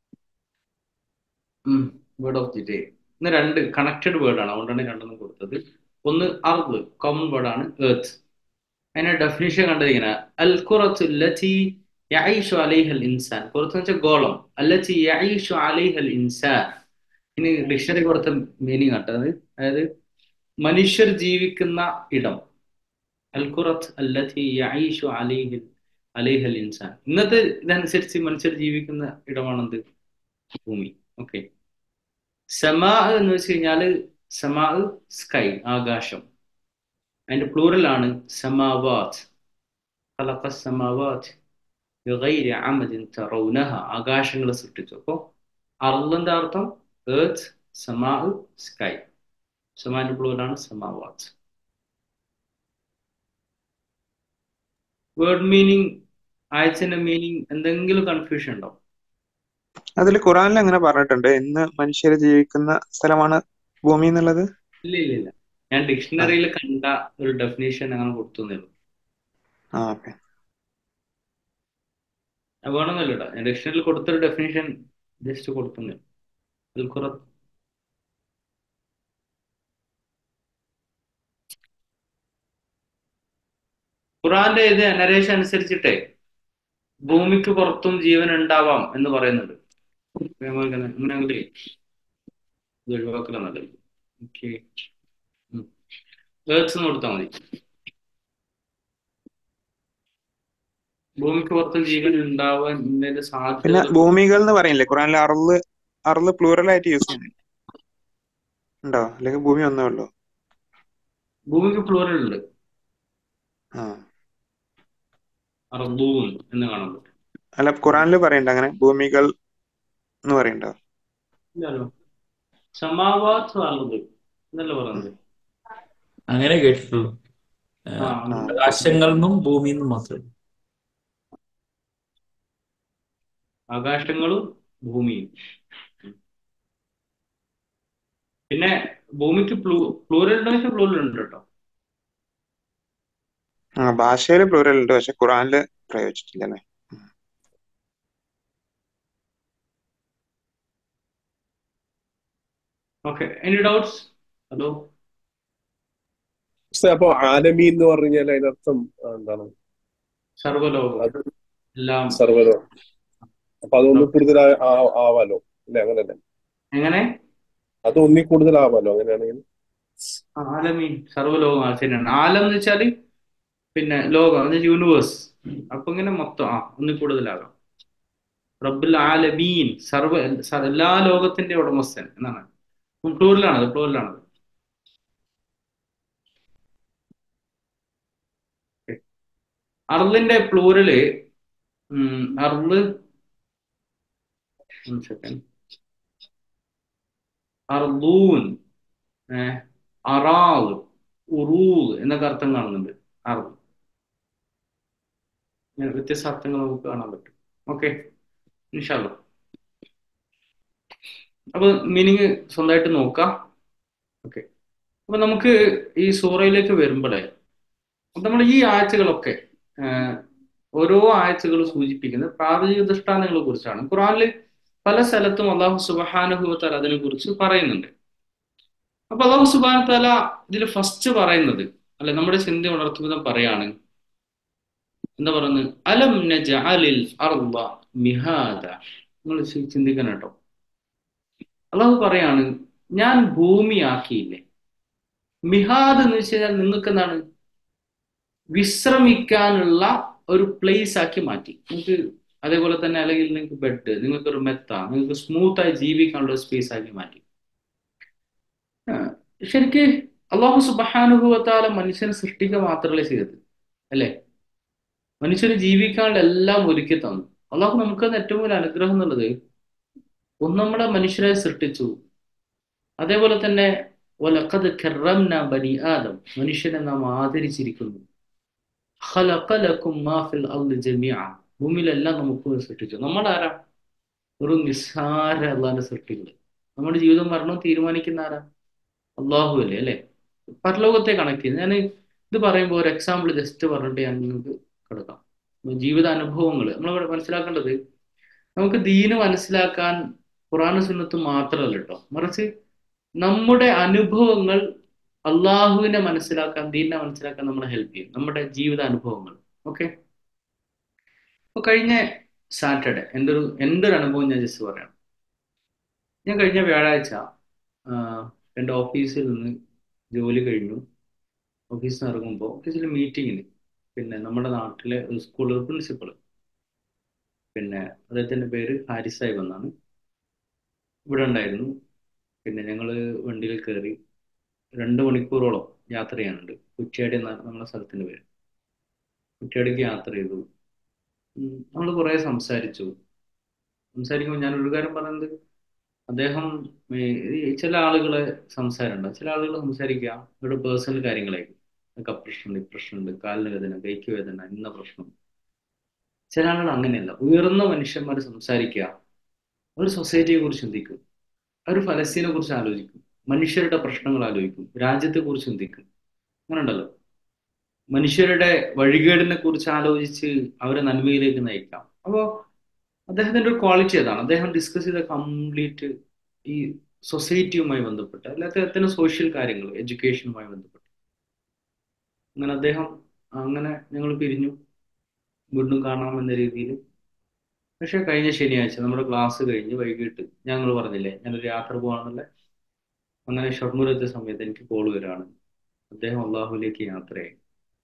വേർഡ് ഓഫ് ദി ഡേ ഇന്ന് രണ്ട് കണക്റ്റഡ് വേർഡാണ് അതുകൊണ്ടാണ് രണ്ടെണ്ണം കൊടുത്തത് ഒന്ന് അർദ് കോമൺ വേർഡാണ് എർത്ത് അതിന്റെ ഡെഫിനിഷൻ കണ്ടത് ഇങ്ങനെ അൽ ഖുറത്തുല്ലത്തി യഈഷു അലൈഹൽ ഇൻസാൻ ഖുറത്ത് വെച്ചാൽ ഗോളം അല്ലത്തി യഈഷു അലൈഹൽ ഇൻസാൻ ഇനി ഡിക്ഷണറി കൊടുത്ത മീനിങ് കണ്ടത് അതായത് മനുഷ്യർ ജീവിക്കുന്ന ഇടം അൽ ഖുറത്ത് അല്ലത്തി യഈഷു അലൈഹിൽ അലൈഹൽ ഇൻസാൻ ഇന്നത്തെ ഇതനുസരിച്ച് മനുഷ്യർ ജീവിക്കുന്ന ഇടമാണെന്ത് ഭൂമി ഓക്കെ സമാ എന്ന് വെച്ച് കഴിഞ്ഞാല് സമാ സ്കൈ ആകാശം അതിന്റെ പ്ലൂറൽ ആണ് സമാവാത്ത് ഖലഖ സമാവാത്ത് ബിഗൈരി അമദിൻ തറൗനഹ ആകാശങ്ങളെ സൃഷ്ടിച്ചു അപ്പോൾ അർളിന്റെ അർത്ഥം ഏർത്ത് സമാ സ്കൈ സമാന്റെ പ്ലൂറൽ ആണ് സമാവാത്ത് വേർഡ് മീനിങ് ആയച്ചന്റെ മീനിങ് എന്തെങ്കിലും കൺഫ്യൂഷൻ ഉണ്ടോ അതിൽ ഖുറാനിൽ അങ്ങനെ പറഞ്ഞിട്ടുണ്ട് ഇന്ന് മനുഷ്യർ ജീവിക്കുന്ന സ്ഥലമാണ് ഭൂമി എന്നുള്ളത് ഇല്ല ഇല്ല ഇല്ല ഞാൻ ഡിക്ഷണറിയിൽ കണ്ട ഒരു ഡെഫിനേഷൻ അങ്ങനെ കൊടുത്തുന്നേ ഉള്ളൂ ആ ഓക്കെ വേണമെന്നല്ല കേട്ടോ ഞാൻ ഡിക്ഷണറിയിൽ കൊടുത്തൊരു ഡെഫിനേഷൻ ജസ്റ്റ് കൊടുത്തുന്നേ അൽഖുറത്ത് ഖുറാന്റെ ഇത് നരേഷൻ അനുസരിച്ചിട്ടേ ഭൂമിക്ക് പുറത്തും ജീവൻ ഉണ്ടാവാം എന്ന് പറയുന്നുണ്ട് അങ്ങനെയാണെങ്കിൽ ഇത് ഒഴിവാക്കല നല്ലത് ഓക്കെ ഏർത്ത് കൊടുത്താൽ മതി ഭൂമിക്ക് പുറത്തും ജീവൻ ഉണ്ടാവാൻ പിന്നെ സാധ്യത ഭൂമികൾ എന്ന് പറയില്ലേ ഖുറാനിൽ അറുള് അറുള് പ്ലൂറൽ ആയിട്ട് യൂസ് ചെയ്യുന്നില്ല ഉണ്ടോ അല്ലെങ്കിൽ ഭൂമി ഒന്നേ ഉള്ളൂ ഭൂമിക്ക് പ്ലൂറൽ ഉണ്ട് ആ അർദൂൻ എന്ന് കാണാൻ പറ്റും അല്ല ഖുറാനിൽ പറയണ്ട അങ്ങനെ ഭൂമികൾ എന്ന് പറയണ്ടോ ഇല്ലല്ലോ സമാവാത്ത് അർദ് എന്നല്ല പറയുന്നത് അങ്ങനെ കേട്ടിട്ടുള്ളൂ ആ ആ ആകാശങ്ങളിൽ നിന്നും ഭൂമിയിൽ നിന്നും മാത്രമേ ആകാശങ്ങളും ഭൂമിയും പിന്നെ ഭൂമിക്ക് പ്ലൂ പ്ലൂറൽ ഉണ്ടോ വെച്ചാൽ പ്ലൂറൽ ഉണ്ട് കേട്ടോ ആ ഭാഷയിൽ പ്ലൂറൽ ഉണ്ട് പക്ഷെ ഖുറാനില് പ്രയോഗിച്ചിട്ടില്ല അല്ലേ ഓക്കെ എനി ഡൗട്ട്സ് ഹലോ പക്ഷെ അപ്പൊ ആലമി എന്ന് പറഞ്ഞു കഴിഞ്ഞാൽ അതിനർത്ഥം എന്താണ് സർവലോകം അത് എല്ലാം സർവ്വതോ അപ്പൊ അതൊന്നും കൂടുതൽ ആ- ആ- ആവാലോ അല്ലെ അങ്ങനല്ലേ എങ്ങനെ അത് ഒന്നിൽ കൂടുതൽ ആവാലോ അങ്ങനെയാണെങ്കിൽ ആലമീൻ സർവ്വലോകം ആ ശരിയാണ് ആലം എന്ന് വെച്ചാല് പിന്നെ ലോകം എന്ന് വെച്ചാൽ യൂണിവേഴ്സ് അപ്പൊ ഇങ്ങനെ മൊത്തം ആ ഒന്നിൽ കൂടുതലാകാം റബ്ബുൽ ആലമീൻ സർവ സ- എല്ലാ ലോകത്തിന്റെ ഉടമസ്ഥൻ എന്നാണ് പ്ലൂറിലാണത് പ്ലൂറിലാണത് അർലിന്റെ പ്ലൂരല് അർല് സെക്കൻഡ് അർലൂൻ ഏഹ് അറാവ് ഉറൂവ് എന്നൊക്കെ അർത്ഥം കാണുന്നുണ്ട് അറബ് ഇങ്ങനെ വ്യത്യസ്ത അർത്ഥങ്ങൾ നമുക്ക് കാണാൻ പറ്റും ഓക്കെ ഇൻഷാല്ല അപ്പൊ മീനിങ് സ്വന്തമായിട്ട് നോക്കാം ഓക്കെ അപ്പൊ നമുക്ക് ഈ സൂറയിലേക്ക് വരുമ്പോഴേ നമ്മൾ ഈ ആഴ്ചകളൊക്കെ ആഹ്, ഓരോ ആഴ്ചകൾ സൂചിപ്പിക്കുന്നത് പ്രാദേശിക ദൃഷ്ടാന്തങ്ങളെ കുറിച്ചാണ് ഖുറാനിൽ പല സ്ഥലത്തും അള്ളാഹു സുബഹാനുഭവത്താൽ അതിനെ കുറിച്ച് പറയുന്നുണ്ട് അപ്പൊ അള്ളാഹു സുബാന താല ഇതിൽ ഫസ്റ്റ് പറയുന്നത് അല്ലെ നമ്മുടെ ചിന്ത ഉണർത്തുവിധം പറയാണ് എന്താ പറയുന്നത് അലം നജഅലിൽ അർള മിഹാദ നിങ്ങൾ ചി- ചിന്തിക്കണം കേട്ടോ അള്ളാഹു പറയാണ് ഞാൻ ഭൂമിയാക്കിയില്ലേ മിഹാദ് എന്ന് വെച്ച് കഴിഞ്ഞാൽ നിങ്ങൾക്ക് എന്താണ് വിശ്രമിക്കാനുള്ള ഒരു പ്ലേസ് ആക്കി മാറ്റി നിങ്ങൾക്ക് അതേപോലെ തന്നെ അല്ലെങ്കിൽ നിങ്ങൾക്ക് ബെഡ് നിങ്ങൾക്ക് ഒരു മെത്ത നിങ്ങൾക്ക് സ്മൂത്ത് ആയി ജീവിക്കാനുള്ള സ്പേസ് ആക്കി മാറ്റി ആ, ശരിക്ക് അള്ളാഹു സുബഹാനുഭവത്താല മനുഷ്യനെ സൃഷ്ടിക്കുക മാത്രമല്ലേ ചെയ്തത് അല്ലേ മനുഷ്യന് ജീവിക്കാനുള്ള എല്ലാം ഒരുക്കി തന്നു അള്ളാഹു നമുക്ക് തന്ന ഏറ്റവും വലിയ അനുഗ്രഹം എന്നുള്ളത് ഒന്ന് നമ്മളെ മനുഷ്യരെ സൃഷ്ടിച്ചു അതേപോലെ തന്നെ വലഖദ് കറംന ബനി ആദം മനുഷ്യനെ നാം ആദരിച്ചിരിക്കുന്നു ഖലഖ ലക്കും മാ ഫിൽ അർളി ജമീഅ ഭൂമിയിലെല്ലാം നമുക്ക് സൃഷ്ടിച്ചു നമ്മൾ ആരാ ഒരു നിസ്സാര അള്ളാഹിന്റെ സൃഷ്ടികൾ നമ്മുടെ ജീവിതം മരണവും തീരുമാനിക്കുന്ന ആരാ അള്ളാഹു അല്ലേ അല്ലേ പരലോകത്തെ കണക്ട് ചെയ്ത് ഞാൻ ഇത് പറയുമ്പോൾ ഒരു എക്സാമ്പിൾ ജസ്റ്റ് പറഞ്ഞിട്ട് ഞാൻ നിങ്ങൾക്ക് കിടക്കാം ജീവിത അനുഭവങ്ങൾ നമ്മൾ മനസ്സിലാക്കേണ്ടത് നമുക്ക് ദീന് മനസ്സിലാക്കാൻ ഖുറാന സുന്നത്ത് മാത്രമല്ല കേട്ടോ മറിച്ച് നമ്മുടെ അനുഭവങ്ങൾ അള്ളാഹുവിനെ മനസ്സിലാക്കാൻ ദീനിനെ മനസ്സിലാക്കാൻ നമ്മളെ ഹെൽപ്പ് ചെയ്യും നമ്മുടെ ജീവിത അനുഭവങ്ങൾ ഓക്കെ അപ്പൊ കഴിഞ്ഞ സാറ്റർഡേ എൻ്റെ ഒരു എൻ്റെ ഒരു അനുഭവം ഞാൻ ജസ്റ്റ് പറയാം ഞാൻ കഴിഞ്ഞ വ്യാഴാഴ്ച ആഹ്, എൻ്റെ ഓഫീസിൽ നിന്ന് ജോലി കഴിഞ്ഞു ഓഫീസിൽ നിന്ന് ഇറങ്ങുമ്പോൾ ഓഫീസിൽ മീറ്റിങ്ങിന് പിന്നെ നമ്മുടെ നാട്ടിലെ ഒരു സ്കൂളിലെ പ്രിൻസിപ്പൾ പിന്നെ അദ്ദേഹത്തിൻ്റെ പേര് ഹാരിസ് സാഹിബ് എന്നാണ് ഇവിടെ ഉണ്ടായിരുന്നു പിന്നെ ഞങ്ങൾ വണ്ടിയിൽ കയറി രണ്ട് മണിക്കൂറോളം യാത്ര ചെയ്യാനുണ്ട് കുറ്റ്യാടി എന്നാണ് നമ്മുടെ സ്ഥലത്തിൻ്റെ പേര് കുറ്റ്യാടിക്ക് യാത്ര ചെയ്തു നമ്മൾ കുറേ സംസാരിച്ചു സംസാരിക്കുമ്പോൾ ഞാൻ ഒരു കാര്യം പറയുന്നത് അദ്ദേഹം ഈ ഈ ചില ആളുകളെ സംസാരമുണ്ട് ചില ആളുകൾ സംസാരിക്കുക അവരുടെ പേഴ്സണൽ കാര്യങ്ങളായിരിക്കും കപ്രഷനുണ്ട് ഡിപ്രഷനുണ്ട് കാലിന് വേദന കൈക്ക് വേദന ഇന്ന പ്രശ്നം ചില ആളുകൾ അങ്ങനെയല്ല ഉയർന്ന മനുഷ്യന്മാർ സംസാരിക്കുക അവർ സൊസൈറ്റിയെ കുറിച്ച് ചിന്തിക്കും അവർ ഫലസ്തീനെ കുറിച്ച് ആലോചിക്കും മനുഷ്യരുടെ പ്രശ്നങ്ങൾ ആലോചിക്കും രാജ്യത്തെ കുറിച്ച് ചിന്തിക്കും അങ്ങനെ ഉണ്ടല്ലോ മനുഷ്യരുടെ വഴികേടിനെ കുറിച്ച് ആലോചിച്ച് അവരെ നന്മയിലേക്ക് നയിക്കാം അപ്പോൾ അദ്ദേഹത്തിന്റെ ഒരു ക്വാളിറ്റി അതാണ് അദ്ദേഹം ഡിസ്കസ് ചെയ്ത കംപ്ലീറ്റ് ഈ സൊസൈറ്റിയുമായി ബന്ധപ്പെട്ട് അല്ലാത്ത അദ്ദേഹത്തിന്റെ സോഷ്യൽ കാര്യങ്ങൾ എഡ്യൂക്കേഷനുമായി ബന്ധപ്പെട്ട് അങ്ങനെ അദ്ദേഹം അങ്ങനെ ഞങ്ങൾ പിരിഞ്ഞു വീണ്ടും കാണാമെന്ന രീതിയിൽ പക്ഷെ കഴിഞ്ഞ ശനിയാഴ്ച നമ്മുടെ ക്ലാസ് കഴിഞ്ഞ് വൈകിട്ട് ഞങ്ങൾ പറഞ്ഞില്ലേ ഞാനൊരു യാത്ര പോകാണെന്നുള്ള അങ്ങനെ ഷൊർണൂർ എത്തിയ സമയത്ത് എനിക്ക് കോൾ വരാണ് അദ്ദേഹം അള്ളാഹുലേക്ക് യാത്രയായി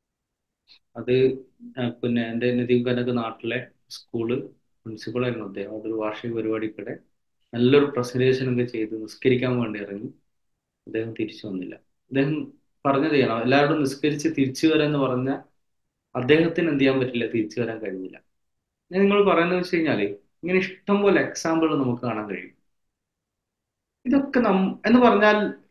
അത് ആ, പിന്നെ എൻ്റെ നദീം കനക നാട്ടിലെ സ്കൂള് പ്രിൻസിപ്പളായിരുന്നു അദ്ദേഹം അതൊരു വാർഷിക പരിപാടിക്കിടെ നല്ലൊരു പ്രസന്റേഷൻ ഒക്കെ ചെയ്ത് നിസ്കരിക്കാൻ വേണ്ടി ഇറങ്ങി അദ്ദേഹം തിരിച്ചു വന്നില്ല അദ്ദേഹം പറഞ്ഞത് ചെയ്യണം എല്ലാവരോടും നിസ്കരിച്ച് തിരിച്ചു വരാന്ന് പറഞ്ഞ അദ്ദേഹത്തിന് എന്ത് ചെയ്യാൻ പറ്റില്ല തിരിച്ചു വരാൻ കഴിഞ്ഞില്ല ഞാൻ നിങ്ങൾ പറയുന്നത് വെച്ച് കഴിഞ്ഞാല് ഇങ്ങനെ ഇഷ്ടം പോലെ എക്സാമ്പിൾ നമുക്ക് കാണാൻ കഴിയും ഇതൊക്കെ നം എന്ന് പറഞ്ഞാൽ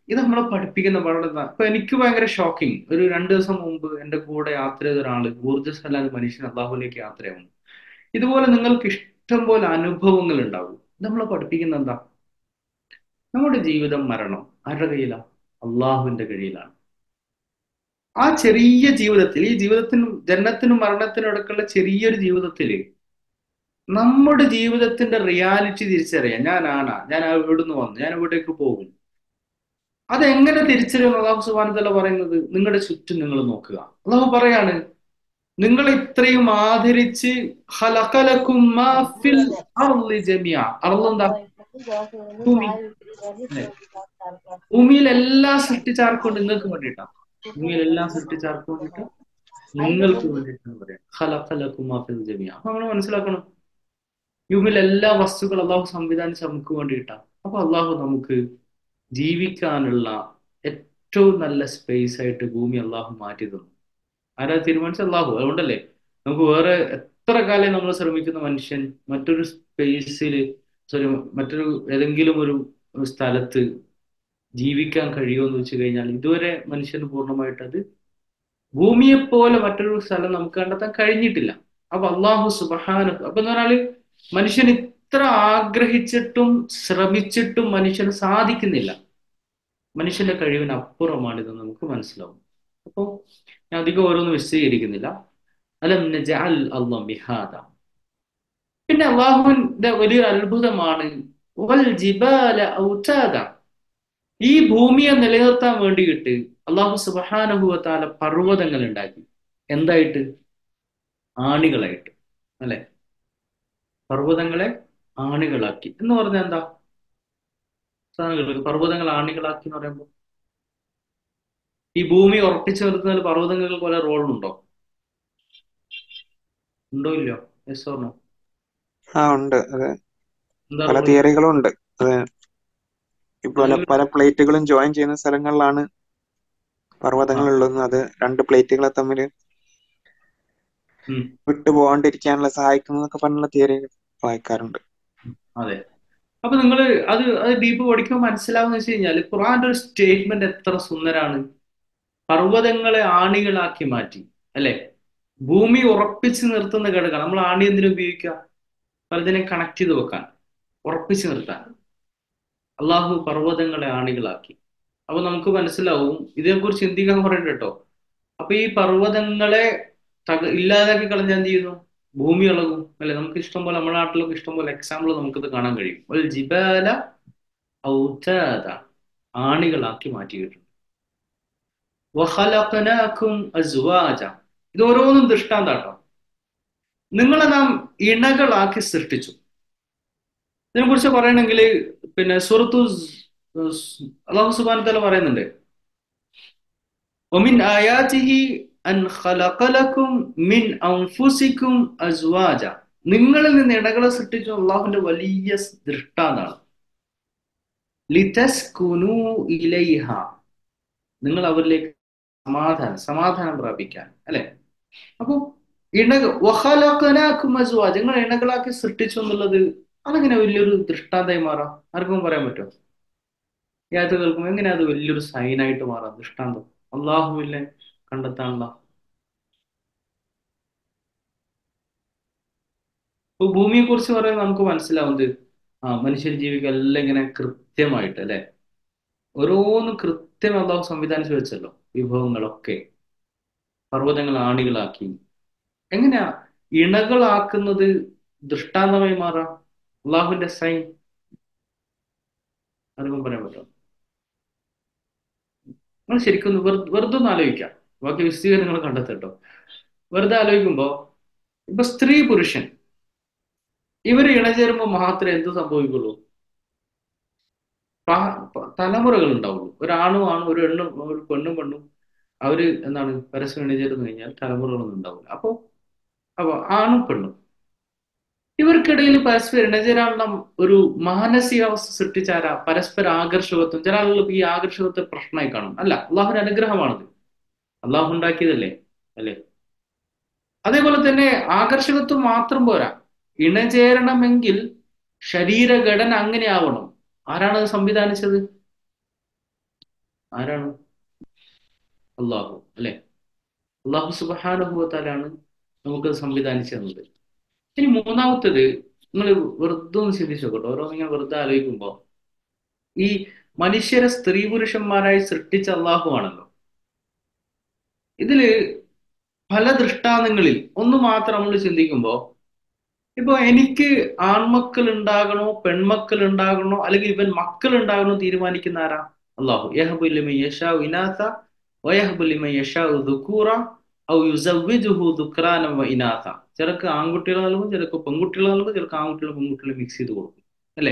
ഇത് നമ്മളെ പഠിപ്പിക്കുന്ന പാടെന്താ ഇപ്പൊ എനിക്ക് ഭയങ്കര ഷോക്കിംഗ് ഒരു രണ്ട് ദിവസം മുമ്പ് എന്റെ കൂടെ യാത്ര ചെയ്ത ഒരാള് ഊർജ്ജസ്വലായ മനുഷ്യൻ അള്ളാഹുലേക്ക് യാത്രയാവുന്നു ഇതുപോലെ നിങ്ങൾക്ക് ഇഷ്ടം പോലെ അനുഭവങ്ങൾ ഉണ്ടാവും ഇത് നമ്മളെ പഠിപ്പിക്കുന്ന എന്താ നമ്മുടെ ജീവിതം മരണം ആരുടെ കയ്യിലാണ് അള്ളാഹുവിന്റെ കയ്യിലാണ് ആ ചെറിയ ജീവിതത്തിൽ ഈ ജീവിതത്തിനും ജന്മത്തിനും മരണത്തിനും ഇടയ്ക്കുള്ള ചെറിയൊരു ജീവിതത്തിൽ നമ്മുടെ ജീവിതത്തിന്റെ റിയാലിറ്റി തിരിച്ചറിയാം ഞാൻ ആണാ ഞാൻ എവിടുന്ന് വന്നു ഞാൻ എവിടേക്ക് പോകും അതെങ്ങനെ തിരിച്ചറിയും അള്ളാഹു സുബാനത്തല്ല പറയുന്നത് നിങ്ങളുടെ ചുറ്റും നിങ്ങൾ നോക്കുക അള്ളാഹു പറയാണ് നിങ്ങൾ ഇത്രയും ആദരിച്ച് ഖലഖലക്കും മാ ഫിൽ അർളി ജമിഅ. അർളെന്താ ഭൂമി അല്ലേ? ഭൂമിയിൽ എല്ലാം സൃഷ്ടിച്ചാർക്കൊണ്ട് നിങ്ങൾക്ക് വേണ്ടിയിട്ടാണ് ഭൂമിയിൽ എല്ലാം സൃഷ്ടിച്ചാർക്ക് വേണ്ടിയിട്ട് നിങ്ങൾക്ക് വേണ്ടിയിട്ടാണ് പറയാം ഖലഖലക്കും മാ ഫിൽ ജമിഅ. അപ്പൊ നമ്മൾ മനസ്സിലാക്കണം ഭൂമിയിൽ എല്ലാ വസ്തുക്കളും അള്ളാഹു സംവിധാനിച്ച് നമുക്ക് വേണ്ടിയിട്ടാണ് അപ്പൊ അള്ളാഹു നമുക്ക് ജീവിക്കാനുള്ള ഏറ്റവും നല്ല സ്പേസ് ആയിട്ട് ഭൂമി അള്ളാഹു മാറ്റി തന്നു ആരാ തീരുമാനിച്ച അള്ളാഹു അതുകൊണ്ടല്ലേ നമുക്ക് വേറെ എത്ര കാലം നമ്മൾ ശ്രമിക്കുന്ന മനുഷ്യൻ മറ്റൊരു സ്പേസിൽ സോറി മറ്റൊരു ഏതെങ്കിലും ഒരു സ്ഥലത്ത് ജീവിക്കാൻ കഴിയുമെന്ന് വെച്ച് കഴിഞ്ഞാൽ ഇതുവരെ മനുഷ്യന് പൂർണ്ണമായിട്ട് അത് ഭൂമിയെ പോലെ മറ്റൊരു സ്ഥലം നമുക്ക് കണ്ടെത്താൻ കഴിഞ്ഞിട്ടില്ല അപ്പൊ അള്ളാഹു സുബഹാന അപ്പൊ എന്ന് പറഞ്ഞാല് മനുഷ്യൻ ഇത്ര ആഗ്രഹിച്ചിട്ടും ശ്രമിച്ചിട്ടും മനുഷ്യന് സാധിക്കുന്നില്ല മനുഷ്യന്റെ കഴിവിന് അപ്പുറമാണിത് നമുക്ക് മനസ്സിലാവും അപ്പോ ഞാൻ അധികം ഓരോന്നും വിശദീകരിക്കുന്നില്ല അലം നജഅൽ അല്ലാഹ് മിഹാദ പിന്നെ അള്ളാഹുവിന്റെ വലിയൊരു അത്ഭുതമാണ് വൽ ജിബാല ഔതാദ ഈ ഭൂമിയെ നിലനിർത്താൻ വേണ്ടിയിട്ട് അള്ളാഹു സുബഹാനുഭവത്താല പർവ്വതങ്ങൾ ഉണ്ടാക്കി എന്തായിട്ട് ആണികളായിട്ട് അല്ലെ പർവ്വതങ്ങളെ ആണികളാക്കി എന്ന് പറഞ്ഞാൽ എന്താ സാധനങ്ങൾ പർവ്വതങ്ങൾ ആണികളാക്കി എന്ന് പറയുമ്പോൾ ഈ ഭൂമി ഉറപ്പിച്ചു നിർത്തുന്നതിൽ പർവ്വതങ്ങൾക്ക് പോലെ റോളുണ്ടോ ഉണ്ടോ ഇല്ലയോ യെസ് ഓർണോ ആ ഉണ്ട് അത് എന്താ പല റോള് തിയറികളും ഉണ്ട് അത് ഈ പല പല പ്ലേറ്റുകളും ജോയിൻ ചെയ്യുന്ന സ്ഥലങ്ങളിലാണ് പർവ്വതങ്ങൾ ഉള്ളതെന്ന് അത് രണ്ട് പ്ലേറ്റുകളെ തമ്മിൽ ഉം. വിട്ടു പോകാണ്ടിരിക്കാനുള്ള സഹായിക്കുന്നതൊക്കെ പറഞ്ഞുള്ള തിയറി വായിക്കാറുണ്ട് അതെ അപ്പൊ നിങ്ങൾ അത് അത് ഡീപ്പ് പഠിക്കുമ്പോൾ മനസ്സിലാവുന്ന വെച്ച് കഴിഞ്ഞാൽ ഖുറാന്റെ ഒരു സ്റ്റേറ്റ്മെന്റ് എത്ര സുന്ദരാണ് പർവ്വതങ്ങളെ ആണികളാക്കി മാറ്റി അല്ലെ ഭൂമി ഉറപ്പിച്ച് നിർത്തുന്ന ഘടകം നമ്മൾ ആണി എന്തിനു ഉപയോഗിക്കുക പലതിനെ കണക്ട് ചെയ്ത് വെക്കാൻ ഉറപ്പിച്ച് നിർത്താൻ അള്ളാഹു പർവ്വതങ്ങളെ ആണികളാക്കി അപ്പൊ നമുക്ക് മനസ്സിലാവും ഇതിനെക്കുറിച്ച് ചിന്തിക്കാൻ പറയണ്ട കേട്ടോ അപ്പൊ ഈ പർവ്വതങ്ങളെ തക ഇല്ലാതാക്കി കളഞ്ഞാൽ എന്ത് ചെയ്യുന്നു ഭൂമി ഇളകും അല്ലെ നമുക്ക് ഇഷ്ടം പോലെ നമ്മുടെ നാട്ടിലൊക്കെ ഇഷ്ടം പോലെ എക്സാമ്പിൾ നമുക്കിത് കാണാൻ കഴിയും ഒരു ജിബാല ഔതാദ ആണികളാക്കി മാറ്റിയിട്ടുണ്ട് വഖലഖനാകും അസ്വാജ ഇത് ഓരോന്നും ദൃഷ്ടാന്താട്ടോ നിങ്ങളെ നാം ഇണകളാക്കി സൃഷ്ടിച്ചു ഇതിനെ കുറിച്ച് പറയണമെങ്കിൽ പിന്നെ സുഹൃത്തു അള്ളാഹു സുബാൻ തല പറയുന്നുണ്ട് ومن آياته أن خلق لكم من أنفسكم أزواجا നിങ്ങളിൽ നിന്ന് ഇണകളെ സൃഷ്ടിച്ച അള്ളാഹുവിന്റെ വലിയ ദൃഷ്ടാന്താണ് ലിതസ്കുനു ഇലൈഹ നിങ്ങൾ അവരിലേക്ക് സമാധാനം സമാധാനം പ്രാപിക്കാൻ അല്ലെ അപ്പൊ ഇണക വഖലഖനാകും അസ്വാജ നിങ്ങൾ ഇണകളാക്കി സൃഷ്ടിച്ചു എന്നുള്ളത് അതങ്ങനെ വലിയൊരു ദൃഷ്ടാന്തമായി മാറാം ആർക്കും പറയാൻ പറ്റുമോ യാത്ര കേൾക്കുമ്പോൾ എങ്ങനെ അത് വലിയൊരു സൈനായിട്ട് മാറാം ദൃഷ്ടാന്തം അള്ളാഹുവിനെ കണ്ടെത്താനുള്ള ഇപ്പൊ ഭൂമിയെ കുറിച്ച് പറയുമ്പോൾ നമുക്ക് മനസ്സിലാവുന്നത് ആ മനുഷ്യൻ ജീവിക്കുക എല്ലാം ഇങ്ങനെ കൃത്യമായിട്ട് അല്ലെ ഓരോന്നും കൃത്യം അള്ളാഹു സംവിധാനിച്ചു വെച്ചല്ലോ വിഭവങ്ങളൊക്കെ പർവ്വതങ്ങൾ ആണികളാക്കി എങ്ങനെയാ ഇണകളാക്കുന്നത് ദൃഷ്ടാന്തമായി മാറാം അള്ളാഹുവിന്റെ സൈൻ ആർക്കും പറയാൻ പറ്റും നിങ്ങൾ ശരിക്കും ഒന്ന് വെറു- വെറുതെ ഒന്ന് ആലോചിക്കാം ബാക്കി വിശദീകരണങ്ങൾ കണ്ടെത്തട്ടോ വെറുതെ ആലോചിക്കുമ്പോ ഇപ്പൊ സ്ത്രീ പുരുഷൻ ഇവര് ഇണചേരുമ്പോ മാത്രമേ എന്ത് സംഭവിക്കുള്ളൂ പ- പ- തലമുറകൾ ഉണ്ടാവുള്ളൂ ഒരാണും ആണും ഒരു എണ്ണും ഒരു പെണ്ണും പെണ്ണും അവര് എന്താണ് പരസ്പരം ഇണചേർന്ന് കഴിഞ്ഞാൽ തലമുറകളൊന്നും ഉണ്ടാവില്ല അപ്പോ അപ്പൊ ആണും പെണ്ണും ഇവർക്കിടയിൽ പരസ്പരം ഇണചേരാനുള്ള ഒരു മാനസികാവസ്ഥ സൃഷ്ടിച്ചാരാ പരസ്പര ആകർഷകത്വം ചില ആളുകൾക്ക് ഈ ആകർഷകത്വം പ്രശ്നമായി കാണും അല്ല അള്ളാഹുവിന്റെ അനുഗ്രഹമാണത് അള്ളാഹു ഉണ്ടാക്കിയതല്ലേ അല്ലേ അതേപോലെ തന്നെ ആകർഷകത്വം മാത്രം പോരാ ഇണചേരണമെങ്കിൽ ശരീരഘടന അങ്ങനെ ആവണം ആരാണത് സംവിധാനിച്ചത് ആരാണ് അള്ളാഹു അല്ലെ അള്ളാഹു സുബാനുഭവത്താലാണ് നമുക്ക് സംവിധാനിച്ചു തന്നത് ഇനി മൂന്നാമത്തത് നിങ്ങൾ വെറുതെ ഒന്ന് ചിന്തിച്ചു നോക്കട്ടെ ഓരോന്ന് ഇങ്ങനെ വെറുതെ ആലോചിക്കുമ്പോൾ ഈ മനുഷ്യരെ സ്ത്രീ പുരുഷന്മാരായി സൃഷ്ടിച്ച അള്ളാഹു ആണല്ലോ ഇതില് പല ദൃഷ്ടാന്തങ്ങളിൽ ഒന്ന് മാത്രം നമ്മൾ ചിന്തിക്കുമ്പോൾ ഇപ്പൊ എനിക്ക് ആൺമക്കൾ ഉണ്ടാകണോ പെൺമക്കൾ ഉണ്ടാകണോ അല്ലെങ്കിൽ ഇവൻ മക്കൾ ഉണ്ടാകണോ തീരുമാനിക്കുന്ന ആരാ അള്ളാഹു യഹബുലിമ യഷാ ഇനാഥ വയഹബുലിമ യഷാ ദുക്കൂറ ഔ യുസവ്വിജുഹു ദുക്രാനം വ ഇനാഥ ചിലക്ക് ആൺകുട്ടികൾ നൽകും ചിലക്ക് പെൺകുട്ടികൾ നൽകും ചിലക്ക് ആൺകുട്ടികളും പെൺകുട്ടികളും മിക്സ് ചെയ്ത് കൊടുക്കും അല്ലേ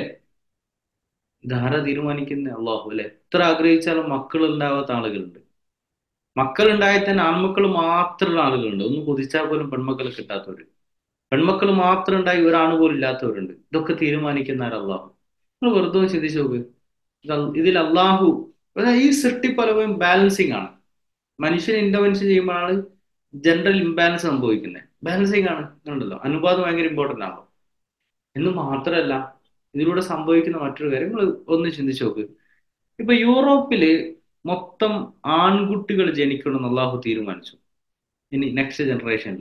ഇതാരാ തീരുമാനിക്കുന്ന അള്ളാഹു അല്ലെ എത്ര ആഗ്രഹിച്ചാലും മക്കൾ ഉണ്ടാവാത്ത ആളുകളുണ്ട് മക്കൾ ഉണ്ടായാൽ തന്നെ ആൺമക്കൾ മാത്രമുള്ള ആളുകളുണ്ട് ഒന്നും കൊതിച്ചാൽ പോലും പെൺമക്കൾ കിട്ടാത്തവര് പെൺമക്കൾ മാത്രം ഉണ്ടായി ഒരാണ് പോലും ഇല്ലാത്തവരുണ്ട് ഇതൊക്കെ തീരുമാനിക്കുന്ന ആരാ അള്ളാഹു നിങ്ങൾ വെറുതെ ഒന്ന് ചിന്തിച്ചു നോക്ക് ഇത് അൽ- ഇതിൽ അള്ളാഹു അതായത് ഈ സൃഷ്ടി പലപ്പോഴും ബാലൻസിങ് ആണ് മനുഷ്യൻ ഇന്റർവെൻഷൻ ചെയ്യുമ്പോഴാണ് ജനറൽ ഇംബാലൻസ് സംഭവിക്കുന്നത് ബാലൻസിങ് ആണ് ഉണ്ടല്ലോ അനുപാതം ഭയങ്കര ഇമ്പോർട്ടന്റ് ആണല്ലോ എന്ന് മാത്രമല്ല ഇതിലൂടെ സംഭവിക്കുന്ന മറ്റൊരു കാര്യം നിങ്ങൾ ഒന്ന് ചിന്തിച്ചു നോക്ക് ഇപ്പൊ യൂറോപ്പില് മൊത്തം ആൺകുട്ടികൾ ജനിക്കണമെന്ന് അള്ളാഹു തീരുമാനിച്ചു ഇനി നെക്സ്റ്റ് ജനറേഷനിൽ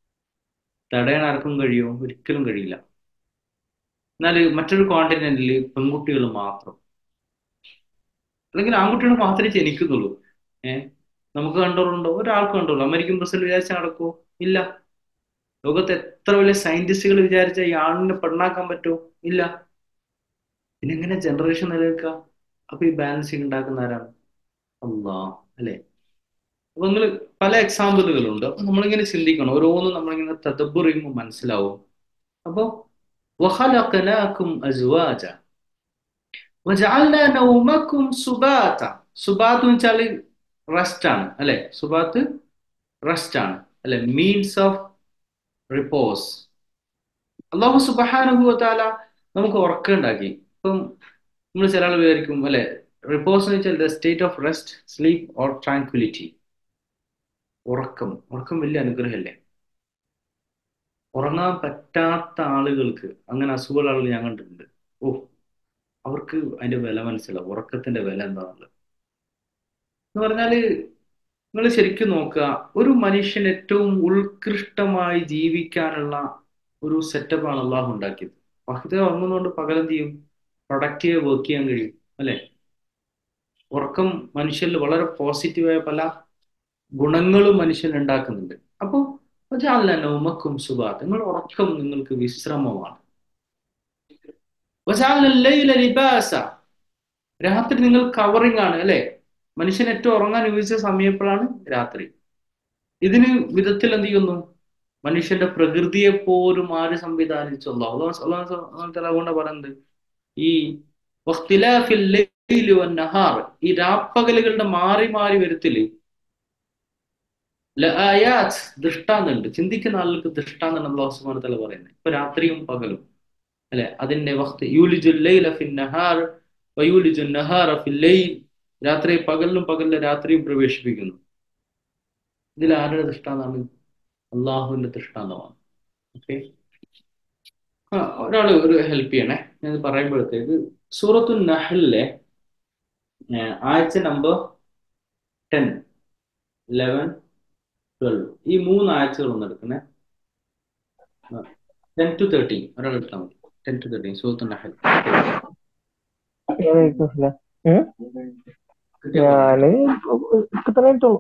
തടയാൻ ആർക്കും കഴിയുമോ ഒരിക്കലും കഴിയില്ല എന്നാൽ മറ്റൊരു കോണ്ടിനെന്റിൽ പെൺകുട്ടികൾ മാത്രം അല്ലെങ്കിൽ ആൺകുട്ടികൾ മാത്രമേ ജനിക്കുന്നുള്ളൂ ഏഹ് നമുക്ക് കണ്ടോളുണ്ടോ ഒരാൾക്ക് കണ്ടോളൂ അമേരിക്കൻ പ്രസിഡന്റ് വിചാരിച്ചാൽ നടക്കുമോ ഇല്ല ലോകത്ത് എത്ര വലിയ സയന്റിസ്റ്റുകൾ വിചാരിച്ചാൽ ഈ ആണിനെ പെണ്ണാക്കാൻ പറ്റുമോ ഇല്ല പിന്നെ എങ്ങനെ ജനറേഷൻ നിലനിൽക്കുക അപ്പൊ ഈ ബാലൻസിങ് ഉണ്ടാക്കുന്ന ആരാണ് അള്ളാ അല്ലെ അപ്പൊ നിങ്ങൾ പല എക്സാമ്പിളുകളുണ്ട് അപ്പൊ നമ്മളിങ്ങനെ ചിന്തിക്കണം ഓരോന്നും നമ്മളിങ്ങനെ തദബ്ബർ ചെയ്യുമ്പോൾ മനസ്സിലാവും അപ്പോ وخلقناكم أزواجا وجعلنا نومكم سباتا സുബാത്ത് എന്ന് വെച്ചാൽ റെസ്റ്റ് ആണ് അല്ലെ സുബാത്ത് റെസ്റ്റ് ആണ് അല്ലെ മീൻസ് ഓഫ് റിപ്പോസ് അള്ളാഹു സുബഹാനുഭവത്താല നമുക്ക് ഉറക്കം ഉണ്ടാക്കി ഇപ്പം നമ്മൾ ചില ആൾ വിചാരിക്കും അല്ലെ റിപ്പോസ് എന്ന് വെച്ചാൽ the state of rest sleep or tranquility ഉറക്കം ഉറക്കം വലിയ അനുഗ്രഹമല്ലേ ഉറങ്ങാൻ പറ്റാത്ത ആളുകൾക്ക് അങ്ങനെ അസുഖമുള്ള ആളുകൾ ഞാൻ കണ്ടിട്ടുണ്ട് ഓ അവർക്ക് അതിന്റെ വില മനസ്സിലാവും ഉറക്കത്തിന്റെ വില എന്താണുള്ളത് എന്ന് പറഞ്ഞാല് നിങ്ങൾ ശരിക്കും നോക്കുക ഒരു മനുഷ്യൻ ഏറ്റവും ഉത്കൃഷ്ടമായി ജീവിക്കാനുള്ള ഒരു സെറ്റപ്പാണ് അള്ളാഹു ഉണ്ടാക്കിയത് പകുതി ഉറങ്ങുന്നതുകൊണ്ട് പകലെന്ത് ചെയ്യും പ്രൊഡക്റ്റീവ് വർക്ക് ചെയ്യാൻ കഴിയും അല്ലെ ഉറക്കം മനുഷ്യരിൽ വളരെ പോസിറ്റീവായ പല ഗുണങ്ങളും മനുഷ്യൻ ഉണ്ടാക്കുന്നുണ്ട് അപ്പോൾ ഉമക്കും സുബാത്ത് നിങ്ങൾ ഉറക്കം നിങ്ങൾക്ക് വിശ്രമമാണ് രാത്രി നിങ്ങൾ കവറിങ് ആണ് അല്ലെ മനുഷ്യൻ ഏറ്റവും ഉറങ്ങാൻ യോജിച്ച സമയപ്പോഴാണ് രാത്രി ഇതിന് വിധത്തിൽ എന്ത് ചെയ്യുന്നു മനുഷ്യന്റെ പ്രകൃതിയെ പോലും ആര് സംവിധാനിച്ചല്ലോ അതുകൊണ്ട് പറയുന്നത് ഈ വഖ്തിലാഫിൽ ലൈലി വന്നഹാർ ഈ രാപ്പകലുകളുടെ മാറി മാറി വരുത്തില് ലആയാത്ത് ദൃഷ്ടാന്തുണ്ട് ചിന്തിക്കുന്ന ആളുകൾക്ക് ദൃഷ്ടാന്താണ് അള്ളാഹു സുബ്ഹാനഹു തആല പറയുന്നത് ഇപ്പൊ രാത്രിയും പകലും അല്ലെ അതിന്റെ വഖ്ത് യൂലിജുൽ ലൈല ഫിൻ നഹാർ വയൂലിജുൻ നഹാറ ഫിൽ ലൈൽ രാത്രി പകലിലും പകലിലെ രാത്രിയും പ്രവേശിപ്പിക്കുന്നു ഇതിൽ ആരുടെ ദൃഷ്ടാന്താണ് അള്ളാഹുവിന്റെ ദൃഷ്ടാന്തമാണ് ഓക്കെ ആ ഒരാൾ ഒരു ഹെൽപ്പ് ചെയ്യണേ ഞാൻ പറയുമ്പോഴത്തേക്ക് സൂറത്തു നഹലിലെ ആഴ്ച നമ്പർ ടെൻ ലെവൻ ട്വൽവ് ഈ മൂന്ന് ആഴ്ചകൾ ഒന്ന് എടുക്കണേ ടെൻ ടു തേർട്ടീൻ ഒരാൾ എടുത്താൽ മതി ടെൻ ടു തേർട്ടീൻ സൂറത്തു നഹൽ ഞാന് ഇത്ര ആയിട്ടുള്ളൂ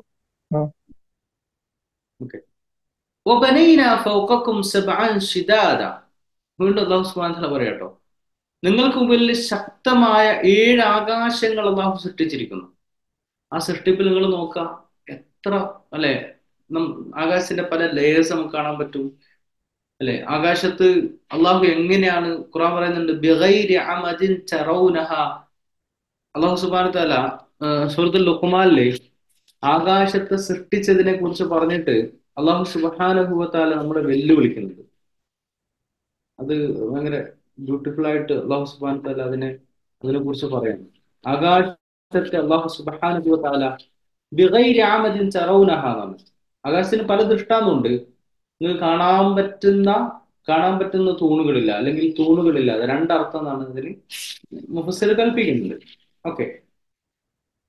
وبنينا فوقكم سبعا شدادا വീണ്ടും അള്ളാഹു സുബ്ഹാനഹു പറയാട്ടോ നിങ്ങൾക്ക് മുമ്പിൽ ശക്തമായ ഏഴ് ആകാശങ്ങൾ അള്ളാഹു സൃഷ്ടിച്ചിരിക്കുന്നു ആ സൃഷ്ടിപ്പിൽ നിങ്ങൾ നോക്കുക എത്ര അല്ലെ ആകാശത്തിന്റെ പല ലേയേഴ്സ് നമുക്ക് കാണാൻ പറ്റും അല്ലെ ആകാശത്ത് അള്ളാഹു എങ്ങനെയാണ് ഖുറാൻ പറയുന്നുണ്ട് ബിഗൈരി അമദിൻ തറൗനഹ അള്ളാഹു സുബ്ഹാനഹു തആല സൂറത്തുൽ ലുഖ്മാനിലെ ആകാശത്തെ സൃഷ്ടിച്ചതിനെ കുറിച്ച് പറഞ്ഞിട്ട് അള്ളാഹു സുബ്ഹാനഹു വതആല നമ്മളെ വെല്ലുവിളിക്കുന്നുണ്ട് അത് ഭയങ്കര ബ്യൂട്ടിഫുൾ ആയിട്ട് അള്ളാഹു സുബ്ഹാനഹു തആല അതിനെ അതിനെ കുറിച്ച് പറയാണ് ആകാശത്തെ അള്ളാഹു സുബ്ഹാനഹു വതആല ബിഗൈരി അമദിൻ തറൗനഹ എന്നാണ് ആകാശത്തിന് പല ദൃഷ്ടാന്തമുണ്ട് നിങ്ങൾക്ക് കാണാൻ പറ്റുന്ന കാണാൻ പറ്റുന്ന തൂണുകളില്ല അല്ലെങ്കിൽ തൂണുകളില്ല അത് രണ്ടർത്ഥം എന്നാണ് ഇതിന് മുഫസ്സിൽ കൽപ്പിക്കുന്നുണ്ട് ഓക്കെ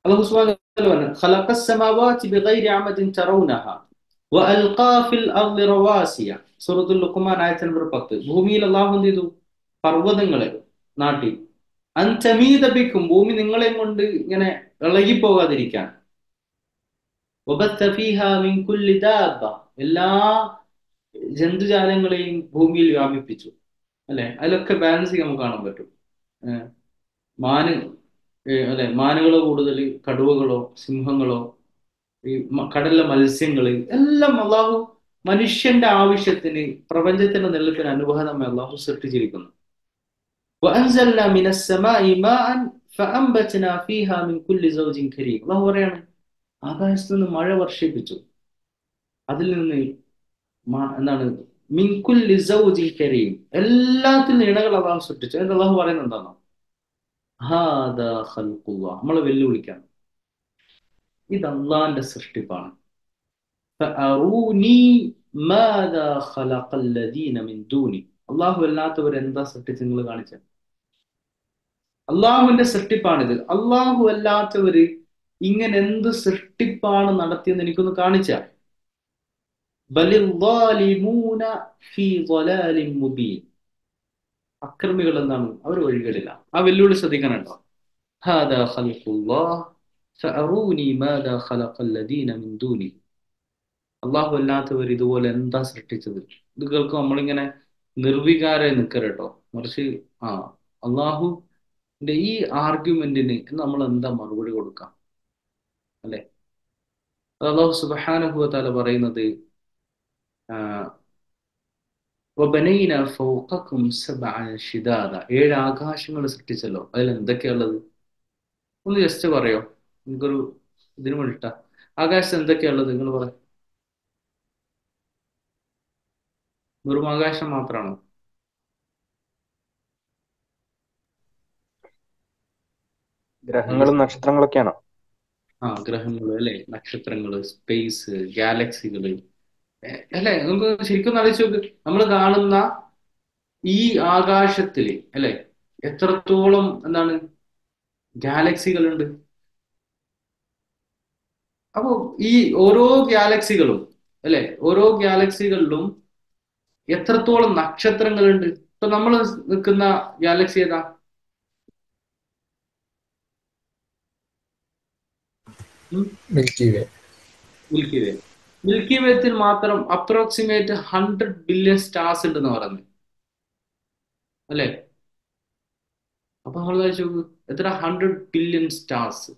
അള്ളാഹു സുബ്ഹാനഹു വ തആല പറഞ്ഞു ഖലഖസ് സമാവാതി ബിഗൈരി അമദിൻ തറൗനഹ വഅൽഖാ ഫിൽ അർളി റവാസിയ സൂറത്തുൽ ലുഖ്മാൻ ആയത്ത് നമ്പർ 10 ഭൂമിയിൽ അള്ളാഹു എന്ത് ചെയ്തു പർവ്വതങ്ങളെ നാട്ടി അൻതമീദ ബിക്കും ഭൂമി നിങ്ങളെ കൊണ്ട് ഇങ്ങനെ ഇളകി പോകാതിരിക്കാൻ വബത്ത ഫീഹാ മിൻ കുല്ലി ദാബ എല്ലാ ജന്തുജാലങ്ങളെയും ഭൂമിയിൽ വ്യാപിപ്പിച്ചു അല്ലെ അതിലൊക്കെ ബാലൻസിങ് നമുക്ക് കാണാൻ പറ്റും ഏഹ് മാന് ഏഹ് അല്ലെ മാനുകളോ കൂടുതൽ കടുവകളോ സിംഹങ്ങളോ ഈ മ- കടലിലെ മത്സ്യങ്ങള് എല്ലാം അള്ളാഹു മനുഷ്യന്റെ ആവശ്യത്തിന് പ്രപഞ്ചത്തിന്റെ നിലനിൽപ്പിന് അനുഭവം അള്ളാഹു സൃഷ്ടിച്ചിരിക്കുന്നു وأنزلنا من السماء ماء فأنبتنا فيها من كل زوج كريم അള്ളാഹു പറയാണ് ആകാശത്ത് നിന്ന് മഴ വർഷിപ്പിച്ചു അതിൽ നിന്ന് മ- എന്താണ് മിൻകുല്ലി സൗജിൻ കരീം എല്ലാത്തിൽ നിന്ന് ഇണകൾ അള്ളാഹു സൃഷ്ടിച്ചു എന്നിട്ട് അള്ളാഹു പറയുന്നത് എന്താണോ ഹാദാ ഖൽഖുല്ലാഹ് നമ്മളെ വെല്ലുവിളിക്കാണ് ഇത് അള്ളാന്റെ സൃഷ്ടിപ്പാണ് ഫഅറൂനി മാദാ ഖലഖൽ ലദീന മിൻ ദൂനി അള്ളാഹു അല്ലാത്തവർ എന്താ സൃഷ്ടിച്ച് നിങ്ങൾ കാണിച്ച അള്ളാഹുവിന്റെ സൃഷ്ടിപ്പാണിത് അള്ളാഹു അല്ലാത്തവര് ഇങ്ങനെ എന്ത് സൃഷ്ടിപ്പാണ് നടത്തിയെന്ന് എനിക്കൊന്ന് കാണിച്ച ബലിദ്ദാലിമൂന ഫീ ളലാലിൻ മുബീൻ അക്രമികൾ എന്താണ് അവർ വഴികളില്ല ആ വെല്ലുവിളി ശ്രദ്ധിക്കണം കേട്ടോ ഹാദാ ഖൽഖുല്ലാഹ് ഫഅറൂനി മാദാ ഖലഖൽ ലദീന മിൻ ദൂനി അള്ളാഹു അല്ലാത്തവർ ഇതുപോലെ എന്താ സൃഷ്ടിച്ചത് ഇത് കേൾക്കും നമ്മളിങ്ങനെ നിർവികാരായി നിൽക്കരുത് കേട്ടോ മറിച്ച് ആ അള്ളാഹുന്റെ ഈ ആർഗ്യുമെന്റിന് നമ്മൾ എന്താ മറുപടി കൊടുക്കാം അല്ലെ അത് അള്ളാഹു സുബ്ഹാനഹു വ തആല പറയുന്നത് ആ, وبنينا فوقكم سبعا شدادا ഏഴ് ആകാശങ്ങൾ സൃഷ്ടിച്ചല്ലോ അതിൽ എന്തൊക്കെയുള്ളത് ഒന്ന് ജസ്റ്റ് പറയോ നിങ്ങൾക്കൊരു ഇതിനു വേണ്ടിട്ടാ ആകാശത്ത് എന്തൊക്കെയുള്ളത് നിങ്ങൾ പറ വെറും ആകാശം മാത്രമാണോ ഗ്രഹങ്ങളും നക്ഷത്രങ്ങളൊക്കെയാണോ ആ ഗ്രഹങ്ങള് അല്ലെ നക്ഷത്രങ്ങള് സ്പേസ് ഗാലക്സികള് അല്ലെ നമുക്ക് ശരിക്കും ആലോചിച്ച് നോക്ക് നമ്മൾ കാണുന്ന ഈ ആകാശത്തില് അല്ലെ എത്രത്തോളം എന്താണ് ഗാലക്സികളുണ്ട് അപ്പോ ഈ ഓരോ ഗാലക്സികളും അല്ലെ ഓരോ ഗാലക്സികളിലും എത്രത്തോളം നക്ഷത്രങ്ങളുണ്ട് ഇപ്പൊ നമ്മൾ നിൽക്കുന്ന ഗാലക്സി ഏതാ ഉം? Milky way milky way milky വേത്തിൽ മാത്രം അപ്രോക്സിമേറ്റ് ഹൺഡ്രഡ് ബില്യൺ സ്റ്റാർസ് ഉണ്ടെന്ന് പറയുന്നത് അല്ലെ അപ്പൊ നമ്മൾ വിചാരിച്ചു നോക്ക്, എത്ര ഹൺഡ്രഡ് ബില്യൺ സ്റ്റാർസ്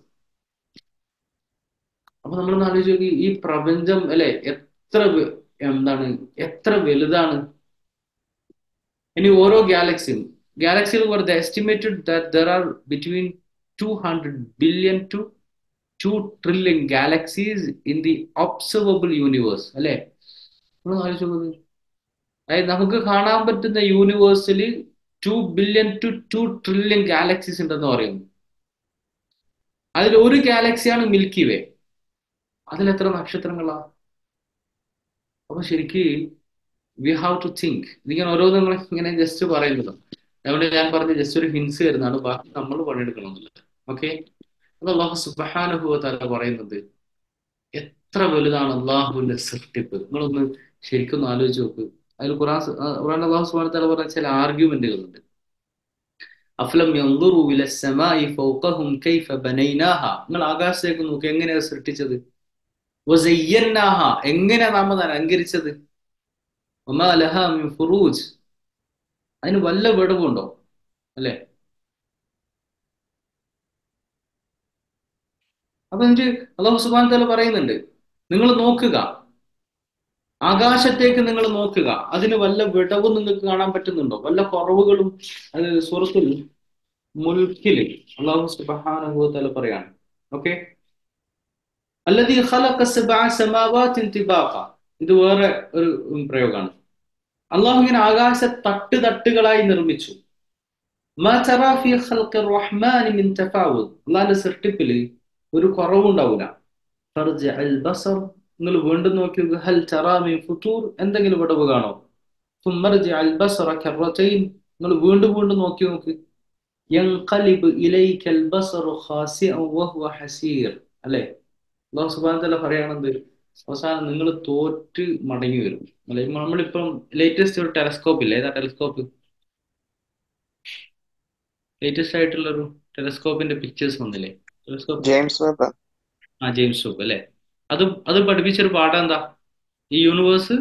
അപ്പൊ നമ്മൾ ആലോചിച്ച് നോക്കി ഈ പ്രപഞ്ചം അല്ലെ എത്ര വെ- എന്താണ് എത്ര വലുതാണ് ഇനി ഓരോ ഗാലക്സിയും ഗാലക്സിയിൽ വെറുതെ estimated that there are between two hundred billion to two trillion galaxies in the observable universe അല്ലെ നമ്മൾ ആലോചിച്ച് നോക്കുന്നത് അതായത് നമുക്ക് കാണാൻ പറ്റുന്ന യൂണിവേഴ്സിൽ two billion to two trillion galaxies ഉണ്ടെന്ന് പറയുന്നു അതിൽ ഒരു ഗാലക്സിയാണ് മിൽക്കി വേ അതിൽ എത്ര നക്ഷത്രങ്ങളാ അപ്പൊ ശരിക്ക് വി ഹാവ് ടു തിങ്ക് ഇതിങ്ങനെ ഓരോന്നും നമ്മൾ ഇങ്ങനെ ജസ്റ്റ് പറയുന്നത് അതുകൊണ്ട് ഞാൻ പറഞ്ഞ ജസ്റ്റ് ഒരു ഹിൻസ് തരുന്നതാണ് ബാക്കി നമ്മൾ പണിയെടുക്കണമെന്നില്ല ഓക്കെ അത് അള്ളാഹു സുബ്ഹാനഹു വ തആല പറയുന്നത് എത്ര വലുതാണ് അള്ളാഹുവിന്റെ സൃഷ്ടിപ്പ് നിങ്ങളൊന്ന് ശരിക്കും ഒന്ന് ആലോചിച്ച് നോക്ക് അതിൽ ഖുറാൻ സ- ആ, ഖുറാൻ അള്ളാഹു സുബ്ഹാനഹു വ തആല പറഞ്ഞ ചില ആർഗ്യുമെന്റുകളുണ്ട് അഫ്ലം യൻദുറു ഇല സമാഇ ഫൗഖഹും കൈഫ ബനൈനാഹ നിങ്ങൾ ആകാശത്തേക്ക് നോക്കി എങ്ങനെയാ സൃഷ്ടിച്ചത് വസയ്യന്നാഹ എങ്ങനെ നാം അത് അലങ്കരിച്ചത് വമാ ലഹാ മിൻ ഫുറൂജ് അതിന് വല്ല വിടവുണ്ടോ അല്ലെ അപ്പൊ എനിക്ക് അള്ളാഹു സുബ്ഹാനഹു വ തആല പറയുന്നുണ്ട് നിങ്ങൾ നോക്കുക ആകാശത്തേക്ക് നിങ്ങൾ നോക്കുക അതിന് വല്ല വിടവും നിങ്ങൾക്ക് കാണാൻ പറ്റുന്നുണ്ടോ വല്ല കുറവുകളും അത് സൂറത്തുൽ മുൽക്കില് അള്ളാഹു സുബ്ഹാനഹു വ തആല പറയാണ് ഓക്കെ അല്ലദീ ഖലഖ സബ്അ സമാവാതിൻ തിബാഖ ഇത് വേറെ ഒരു പ്രയോഗമാണ് അള്ളാഹു ഇങ്ങനെ ആകാശ തട്ട് തട്ടുകളായി നിർമ്മിച്ചു മാ തറാ ഫീ ഖൽഖി റഹ്മാനി മിൻ തഫാവുദ് അള്ളാഹിന്റെ സൃഷ്ടിപ്പില് ഒരു കുറവുണ്ടാവില്ല ഫർജി അൽ ബസർ നിങ്ങൾ വീണ്ടും നോക്കി നോക്ക്. ഹൽ തറാ മിൻ ഫുതൂർ എന്തെങ്കിലും വിടവ് കാണോ സുമ്മർജി അൽ ബസറ കറത്തൈൻ നിങ്ങൾ വീണ്ടും വീണ്ടും നോക്കി നോക്ക് യൻഖലിബ് ഇലൈക്കൽ ബസറു ഖാസിഅൻ വഹുവ ഹസീർ അല്ലേ അള്ളാഹു സുബ്ഹാനഹു വതആല പറയുന്നത് അവസാനം നിങ്ങൾ തോറ്റ് മടങ്ങി വരും അല്ലെ നമ്മളിപ്പം ലേറ്റസ്റ്റ് ഒരു ടെലസ്കോപ്പ് ഇല്ലേ ഏതാ ടെലസ്കോപ്പ് ലേറ്റസ്റ്റ് ആയിട്ടുള്ള ഒരു ടെലസ്കോപ്പിന്റെ പിക്ചേഴ്സ് വന്നില്ലേ ടെലസ്കോപ്പ് ജെയിംസ് വെബ് ആ ജെയിംസ് വെബ് അല്ലേ അത് അത് പഠിപ്പിച്ചൊരു പാഠം എന്താ ഈ യൂണിവേഴ്സ്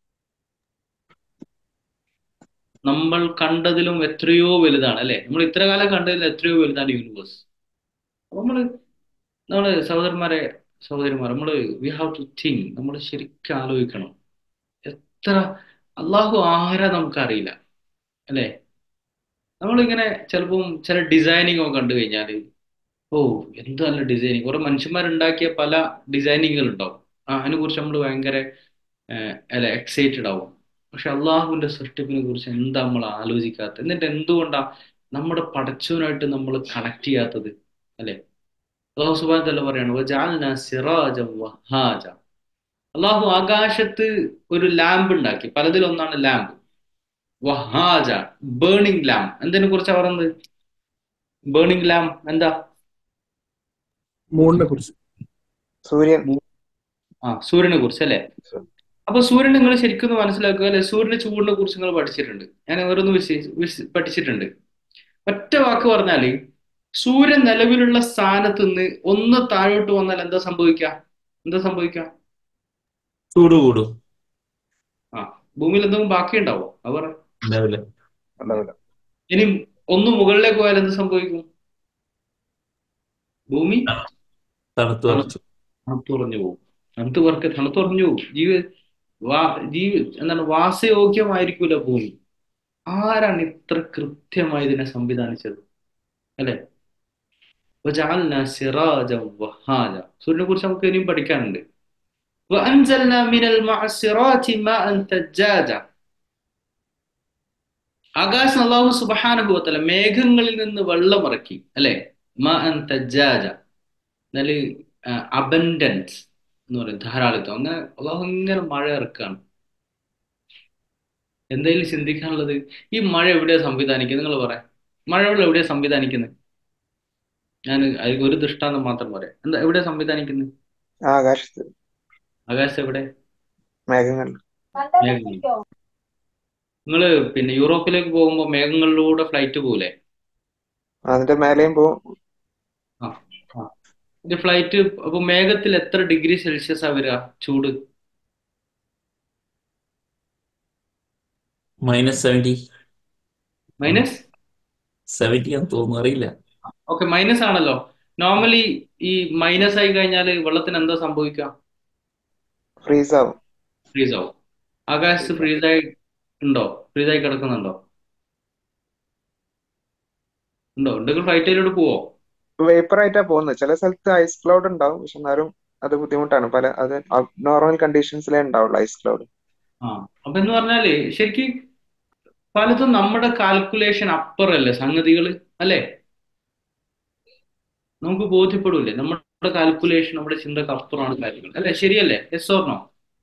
നമ്മൾ കണ്ടതിലും എത്രയോ വലുതാണ് അല്ലെ നമ്മൾ ഇത്ര കാലം കണ്ടതിൽ എത്രയോ വലുതാണ് യൂണിവേഴ്സ് അപ്പൊ നമ്മള് നമ്മള് സഹോദരന്മാരെ സഹോദരിമാർ നമ്മള് വി ഹാവ് ടു തിങ്ക് നമ്മൾ ശരിക്കും ആലോചിക്കണം എത്ര അള്ളാഹു ആരാ നമുക്കറിയില്ല അല്ലെ നമ്മളിങ്ങനെ ചിലപ്പം ചില ഡിസൈനിങ് ഒക്കെ കണ്ടു കഴിഞ്ഞാല് ഓ എന്ത് നല്ല ഡിസൈനിങ് കുറെ മനുഷ്യന്മാരുണ്ടാക്കിയ പല ഡിസൈനിങ്ങുകൾ ഉണ്ടാവും ആ അതിനെ കുറിച്ച് നമ്മൾ ഭയങ്കര ഏഹ്, അല്ല എക്സൈറ്റഡ് ആവും പക്ഷെ അള്ളാഹുവിന്റെ സൃഷ്ടിപ്പിനെ കുറിച്ച് എന്താ നമ്മൾ ആലോചിക്കാത്തത് എന്നിട്ട് എന്തുകൊണ്ടാ നമ്മുടെ പടച്ചവനായിട്ട് നമ്മൾ കണക്ട് ചെയ്യാത്തത് അല്ലെ അള്ളാഹു സുബാൻ തല്ല പറയാണ് "വജഅൽനാ സിറാജൻ വഹാജ." അള്ളാഹു ആകാശത്ത് ഒരു ലാമ്പ് ഉണ്ടാക്കി പലതിലൊന്നാണ് ലാമ്പ് വഹാജ ബേണിംഗ് ലാമ്പ് എന്തിനെ കുറിച്ചാ പറയുന്നത് ബേണിംഗ് ലാമ്പ് എന്താ മൂണിനെ കുറിച്ച് സൂര്യൻ ആ സൂര്യനെ കുറിച്ച് അല്ലേ അപ്പൊ സൂര്യൻ നിങ്ങൾ ശരിക്കും ഒന്ന് മനസ്സിലാക്കുക അല്ലെ സൂര്യന്റെ ചൂടിനെ കുറിച്ച് നിങ്ങൾ പഠിച്ചിട്ടുണ്ട് ഞാൻ ഓരോന്ന് വിശേ വിശ- പഠിച്ചിട്ടുണ്ട് ഒറ്റ വാക്ക് പറഞ്ഞാല് സൂര്യൻ നിലവിലുള്ള സ്ഥാനത്ത് നിന്ന് ഒന്ന് താഴോട്ട് വന്നാൽ എന്താ സംഭവിക്കുക എന്താ സംഭവിക്കുക ചൂട് കൂടും ആ ഭൂമിയിൽ എന്തെങ്കിലും ബാക്കി ഉണ്ടാവോ അവർ ഉണ്ടാവില്ല ഉണ്ടാവില്ല ഇനി ഒന്ന് മുകളിലേക്ക് പോയാൽ എന്ത് സംഭവിക്കും ഭൂമി തണുത്ത് ഉറച്ചു തണുത്തുറഞ്ഞു പോകും തണുത്ത് പറക്ക് തണുത്തുറഞ്ഞു പോകും ജീവ വാ ജീവി എന്താണ് വാസയോഗ്യമായിരിക്കൂല ഭൂമി ആരാണ് ഇത്ര കൃത്യമായി ഇതിനെ സംവിധാനിച്ചത് അല്ലെ وجعلنا سراجا وهاجا സൂര്യനെ കുറിച്ച് നമുക്ക് ഇനിയും പഠിക്കാനുണ്ട് وأنزلنا من المعصرات ماء ثجاجا ആകാശം അള്ളാഹു സുബ്ഹാനഹു വതആല മേഘങ്ങളിൽ നിന്ന് വെള്ളം ഇറക്കി അല്ലെ മാഅൻ തജ്ജാജ എന്നാല് അബൻഡൻസ് എന്ന് പറയും ധാരാളിത്തം അങ്ങനെ അള്ളാഹു ഇങ്ങനെ മഴ ഇറക്കാണ് എന്തെങ്കിലും ചിന്തിക്കാനുള്ളത് ഈ മഴ എവിടെയാ സംവിധാനിക്കുന്നത് നിങ്ങൾ പറയാം മഴ വെള്ളം എവിടെയാ സംവിധാനിക്കുന്നത് ഞാൻ അതിൽ ഒരു ദൃഷ്ടാന്തം മാത്രം പറയാം എന്താ എവിടെയാ സംവിധാനിക്കുന്നത് ആകാശത്ത് ആകാശം എവിടെ മേഘങ്ങൾ മേഘങ്ങൾ നിങ്ങള് പിന്നെ യൂറോപ്പിലേക്ക് പോകുമ്പോൾ മേഘങ്ങളിലൂടെ ഫ്ലൈറ്റ് പോകൂലേ അതിന്റെ മേലെയും പോവും ആ ആ ഇത് ഫ്ലൈറ്റ് അപ്പൊ മേഘത്തിൽ എത്ര ഡിഗ്രി സെൽഷ്യസ് ആ വരിക ചൂട് മൈനസ് സെവൻറ്റി മൈനസ് സെവൻറ്റി ആണെന്ന് തോന്നുന്നു അറിയില്ല ഓക്കെ മൈനസ് ആണല്ലോ നോർമലി ഈ മൈനസ് ആയി കഴിഞ്ഞാൽ വെള്ളത്തിന് എന്താ സംഭവിക്കുക ഫ്രീസ് ആവും ഫ്രീസ് ആവും ആകാശത്ത് ഫ്രീസ് ആയി ഉണ്ടോ ഫ്രീസ് ആയി കിടക്കുന്നുണ്ടോ ഉണ്ടോ ഉണ്ടെങ്കിൽ ഫ്ലൈറ്റിലൂടെ പോവോ വേപ്പർ ആയിട്ടാ പോകുന്നത് ചില സ്ഥലത്ത് ഐസ് ക്ലൗഡ് ഉണ്ടാവും പക്ഷെ എന്നാലും അത് ബുദ്ധിമുട്ടാണ് പല അത് നോർമൽ കണ്ടീഷൻസിലേ ഉണ്ടാവുള്ളൂ ഐസ് ക്ലൗഡ് ആ അപ്പൊ എന്ന് പറഞ്ഞാല് ശരിക്കും പലതും നമ്മുടെ കാൽക്കുലേഷൻ അപ്പുറല്ലേ സംഗതികൾ അല്ലേ നമുക്ക് ബോധ്യപ്പെടൂലേ നമ്മുടെ കാൽക്കുലേഷൻ നമ്മുടെ ചിന്തക്ക് അപ്പുറമാണ് കാര്യങ്ങൾ അല്ലേ ശരിയല്ലേ yes or no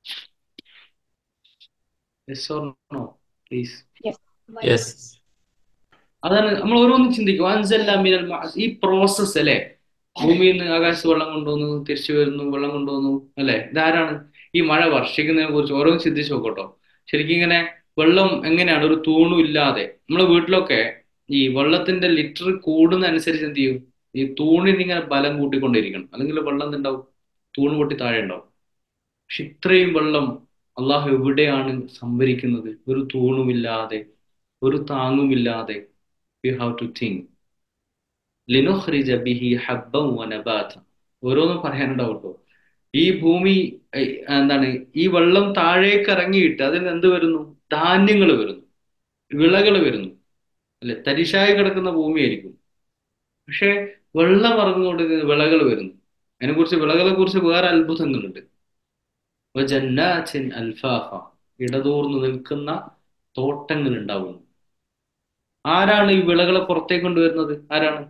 yes or no please yes അതാണ് നമ്മൾ ഓരോന്നും ചിന്തിക്കും അൻസല്ല മിനൽ മഅ- ഈ പ്രോസസ്സ് അല്ലേ ഭൂമിയിൽ നിന്ന് ആകാശത്ത് വെള്ളം കൊണ്ടുവന്നു തിരിച്ചു വരുന്നു വെള്ളം കൊണ്ടുവന്നു അല്ലെ ഇതാരാണ് ഈ മഴ വർഷിക്കുന്നതിനെ കുറിച്ച് ഓരോന്ന് ചിന്തിച്ചു നോക്കട്ടോ ശരിക്കും ഇങ്ങനെ വെള്ളം എങ്ങനെയാണ് ഒരു തൂണും ഇല്ലാതെ നമ്മളെ വീട്ടിലൊക്കെ ഈ വെള്ളത്തിന്റെ ലിറ്റർ കൂടുന്ന അനുസരിച്ച് എന്ത് ചെയ്യും ഈ തൂണിന് ഇങ്ങനെ ബലം കൂട്ടിക്കൊണ്ടിരിക്കണം അല്ലെങ്കിൽ വെള്ളം എന്തുണ്ടാവും തൂണ് പൊട്ടി താഴെ ഉണ്ടാവും പക്ഷെ ഇത്രയും വെള്ളം അള്ളാഹു എവിടെയാണ് സംഭരിക്കുന്നത് ഒരു തൂണുമില്ലാതെ ഒരു താങ്ങുമില്ലാതെ യു ഹാവ് ടു തിങ്ക് ലിനുഖ്രിജ ബിഹി ഹബ്ബൻ വനബാത ഓരോന്നും പറയാനുണ്ടാവും കേട്ടോ ഈ ഭൂമി ഏഹ്, എന്താണ് ഈ വെള്ളം താഴേക്ക് ഇറങ്ങിയിട്ട് അതിന് എന്ത് വരുന്നു ധാന്യങ്ങൾ വരുന്നു വിളകൾ വരുന്നു അല്ലെ തരിശായി കിടക്കുന്ന ഭൂമിയായിരിക്കും പക്ഷെ വെള്ളം ഇറങ്ങുകൊണ്ട് വിളകൾ വരുന്നു അതിനെക്കുറിച്ച് വിളകളെ കുറിച്ച് വേറെ അത്ഭുതങ്ങളുണ്ട് വജന്നാത്തിൻ അൽഫാഫ ഇടതൂർന്നു നിൽക്കുന്ന തോട്ടങ്ങൾ ഉണ്ടാവുന്നു ആരാണ് ഈ വിളകളെ പുറത്തേക്ക് കൊണ്ടുവരുന്നത് ആരാണ്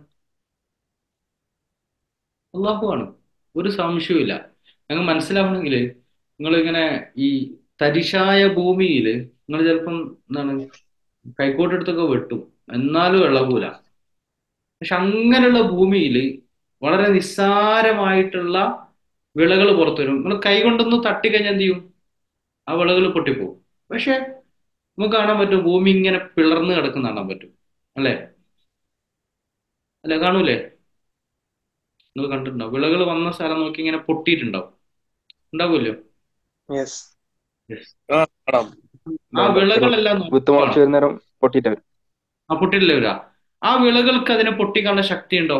അള്ളാഹുവാണ് ഒരു സംശയവുമില്ല ഞങ്ങൾ മനസ്സിലാവണമെങ്കിൽ നിങ്ങൾ ഇങ്ങനെ ഈ തരിശായ ഭൂമിയിൽ നിങ്ങൾ ചിലപ്പം എന്താണ് കൈക്കോട്ടെടുത്തൊക്കെ വെട്ടും എന്നാലും ഇളകൂല പക്ഷെ അങ്ങനെയുള്ള ഭൂമിയിൽ വളരെ നിസ്സാരമായിട്ടുള്ള വിളകൾ പുറത്തു വരും നമ്മൾ കൈ കൊണ്ടൊന്ന് തട്ടിക്കഴിഞ്ഞാൽ എന്ത് ചെയ്യും ആ വിളകൾ പൊട്ടിപ്പോകും പക്ഷെ നമുക്ക് കാണാൻ പറ്റും ഭൂമി ഇങ്ങനെ പിളർന്ന് കിടക്കുന്ന കാണാൻ പറ്റും അല്ലേ അല്ലെ കാണൂലേ നിങ്ങൾ കണ്ടിട്ടുണ്ടോ വിളകൾ വന്ന സ്ഥലം നോക്കി ഇങ്ങനെ പൊട്ടിയിട്ടുണ്ടാവും ഉണ്ടാവുമല്ലോ യെസ് ആ കാണാം ആ വിളകളെല്ലാം വിത്ത് മുളച്ച് നോക്കണം വരുന്നേരം പൊട്ടിയിട്ട് വരും ആ പൊട്ടിയില്ല വരിക ആ വിളകൾക്ക് അതിനെ പൊട്ടിക്കാനുള്ള ശക്തി ഉണ്ടോ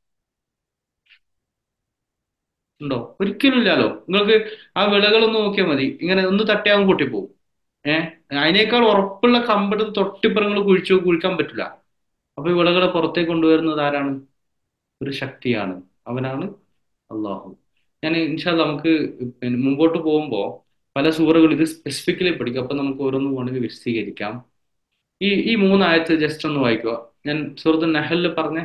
ഉണ്ടോ ഒരിക്കലും ഇല്ലല്ലോ നിങ്ങൾക്ക് ആ വിളകളൊന്ന് നോക്കിയാൽ മതി ഇങ്ങനെ ഒന്ന് തട്ടിയാൽ അങ്ങ് പൊട്ടിപ്പോവും ഏഹ് അതിനേക്കാൾ ഉറപ്പുള്ള കമ്പെടുത്ത് തൊട്ടിപ്പുറങ്ങൾ കുഴിച്ചു കുഴിക്കാൻ പറ്റില്ല അപ്പൊ ഈ വിളകളെ പുറത്തേക്ക് കൊണ്ടുവരുന്നത് ആരാണ് ഒരു ശക്തിയാണ് അവനാണ് അള്ളാഹു ഞാൻ ഇൻഷാല്ല നമുക്ക് പിന്നെ മുമ്പോട്ട് പോകുമ്പോൾ പല സൂറകൾ ഇത് സ്പെസിഫിക്കലി പഠിക്കും അപ്പൊ നമുക്ക് ഓരോന്ന് വേണമെങ്കിൽ വിശദീകരിക്കാം ഈ ഈ മൂന്നായത്ത് ജസ്റ്റ് ഒന്ന് വായിക്കുക ഞാൻ സുഹൃത്ത് നെഹലിൽ പറഞ്ഞ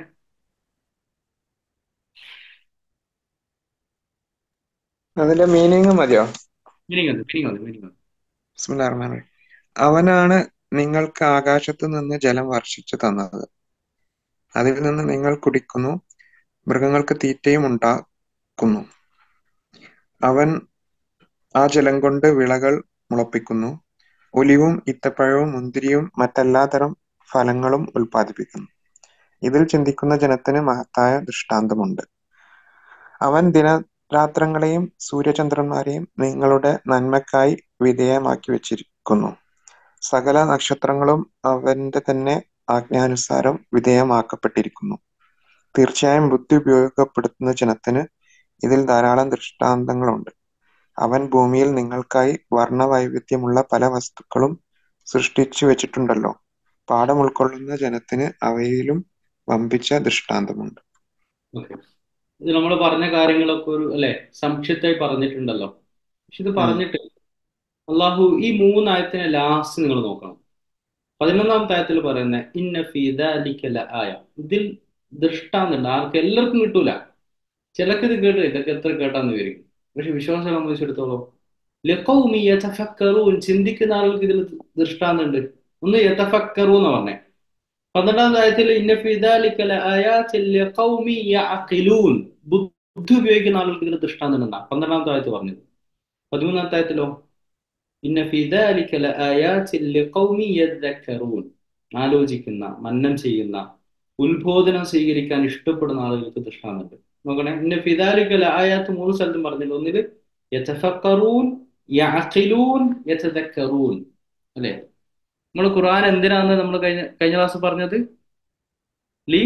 അതിന്റെ മീനിങ് മതിയോ മീനിങ് അത് മീനിങ് അത് മീനിങ് അത് ബിസ്മില്ലാഹിർ റഹ്മാനിർ റഹീം. അവനാണ് നിങ്ങൾക്ക് ആകാശത്തു നിന്ന് ജലം വർഷിച്ചു തന്നത് അതിൽ നിന്ന് നിങ്ങൾ കുടിക്കുന്നു മൃഗങ്ങൾക്ക് തീറ്റയും ഉണ്ടാക്കുന്നു അവൻ ആ ജലം കൊണ്ട് വിളകൾ മുളപ്പിക്കുന്നു ഒലിവും ഈത്തപ്പഴവും മുന്തിരിയും മറ്റെല്ലാതരം ഫലങ്ങളും ഉൽപ്പാദിപ്പിക്കുന്നു ഇതിൽ ചിന്തിക്കുന്ന ജനത്തിന് മഹത്തായ ദൃഷ്ടാന്തമുണ്ട് അവൻ ദിനരാത്രങ്ങളെയും സൂര്യചന്ദ്രന്മാരെയും നിങ്ങളുടെ നന്മയ്ക്കായി വിധേയമാക്കി വെച്ചിരിക്കുന്നു സകല നക്ഷത്രങ്ങളും അവന്റെ തന്നെ ആജ്ഞാനുസാരം വിധേയമാക്കപ്പെട്ടിരിക്കുന്നു തീർച്ചയായും ബുദ്ധി ഉപയോഗപ്പെടുത്തുന്ന ജനത്തിന് ഇതിൽ ധാരാളം ദൃഷ്ടാന്തങ്ങളുണ്ട് അവൻ ഭൂമിയിൽ നിങ്ങൾക്കായി വർണ്ണവൈവിധ്യമുള്ള പല വസ്തുക്കളും സൃഷ്ടിച്ചു വെച്ചിട്ടുണ്ടല്ലോ പാഠം ഉൾക്കൊള്ളുന്ന ജനത്തിന് അവയിലും വമ്പിച്ച ദൃഷ്ടാന്തമുണ്ട് ഓക്കെ ഇത് നമ്മൾ പറഞ്ഞ കാര്യങ്ങളൊക്കെ ഒരു അല്ലെ സംക്ഷിപ്തമായി പറഞ്ഞിട്ടുണ്ടല്ലോ പക്ഷെ ഇത് ഉം. പറഞ്ഞിട്ട് അള്ളാഹു ഈ മൂന്നായത്തിനെ ലാസ്റ്റ് നിങ്ങൾ നോക്കണം പതിനൊന്നാമത്തെ ആയത്തിൽ പറയുന്ന ഇന്ന ഫീ ദാലിക ലആയ ഇതിൽ ദൃഷ്ടാന്തുണ്ട് ആർക്ക് എല്ലാവർക്കും കിട്ടൂല ചിലക്ക് ഇത് കേട്ട് ഇതൊക്കെ എത്ര കേട്ടാന്ന് വിവരിക്കും പക്ഷെ വിശ്വാസം സംബന്ധിച്ചിടത്തോളം ലഖൗമി യതഫക്കറൂൻ ചിന്തിക്കുന്ന ആളുകൾക്ക് ഇതിൽ ദൃഷ്ടാന്തുണ്ട് ഒന്ന് യതഫക്കറൂ എന്ന് പറഞ്ഞേ പന്ത്രണ്ടാം ആയത്തിൽ ഇന്ന ഫീ ദാലിക ലആയാതിൻ ലിഖൗമി യഅഖിലൂൻ ബുദ്ധി ഉപയോഗിക്കുന്ന ആളുകൾക്ക് ഇതിൽ ദൃഷ്ടാന്തം പന്ത്രണ്ടാമത്തെ ആയത്ത് പറഞ്ഞത് പതിമൂന്നാമത്തെ ആയത്തിലോ ഇന്ന ഫീ ദാലിക ലആയാതിൻ ലിഖൗമി യദ്ദക്കറൂൻ ആലോചിക്കുന്ന മന്നം ചെയ്യുന്ന ഉത്ബോധനം സ്വീകരിക്കാൻ ഇഷ്ടപ്പെടുന്ന ആളുകൾക്ക് ദൃഷ്ടാന്തമുണ്ട് നോക്കണേ ഇന്ന ഫീ ദാലിക ലആയാത്ത് മൂന്ന് സ്ഥലത്തും പറഞ്ഞില്ല ഒന്നില് യതഫക്കറൂൻ യഅഖിലൂൻ യതദക്കറൂൻ അല്ലേ നമ്മൾ ഖുർആൻ എന്തിനാന്ന് നമ്മൾ കഴിഞ്ഞ കഴിഞ്ഞ ക്ലാസ് പറഞ്ഞത് ലി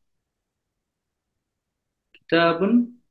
കിതാബുൻ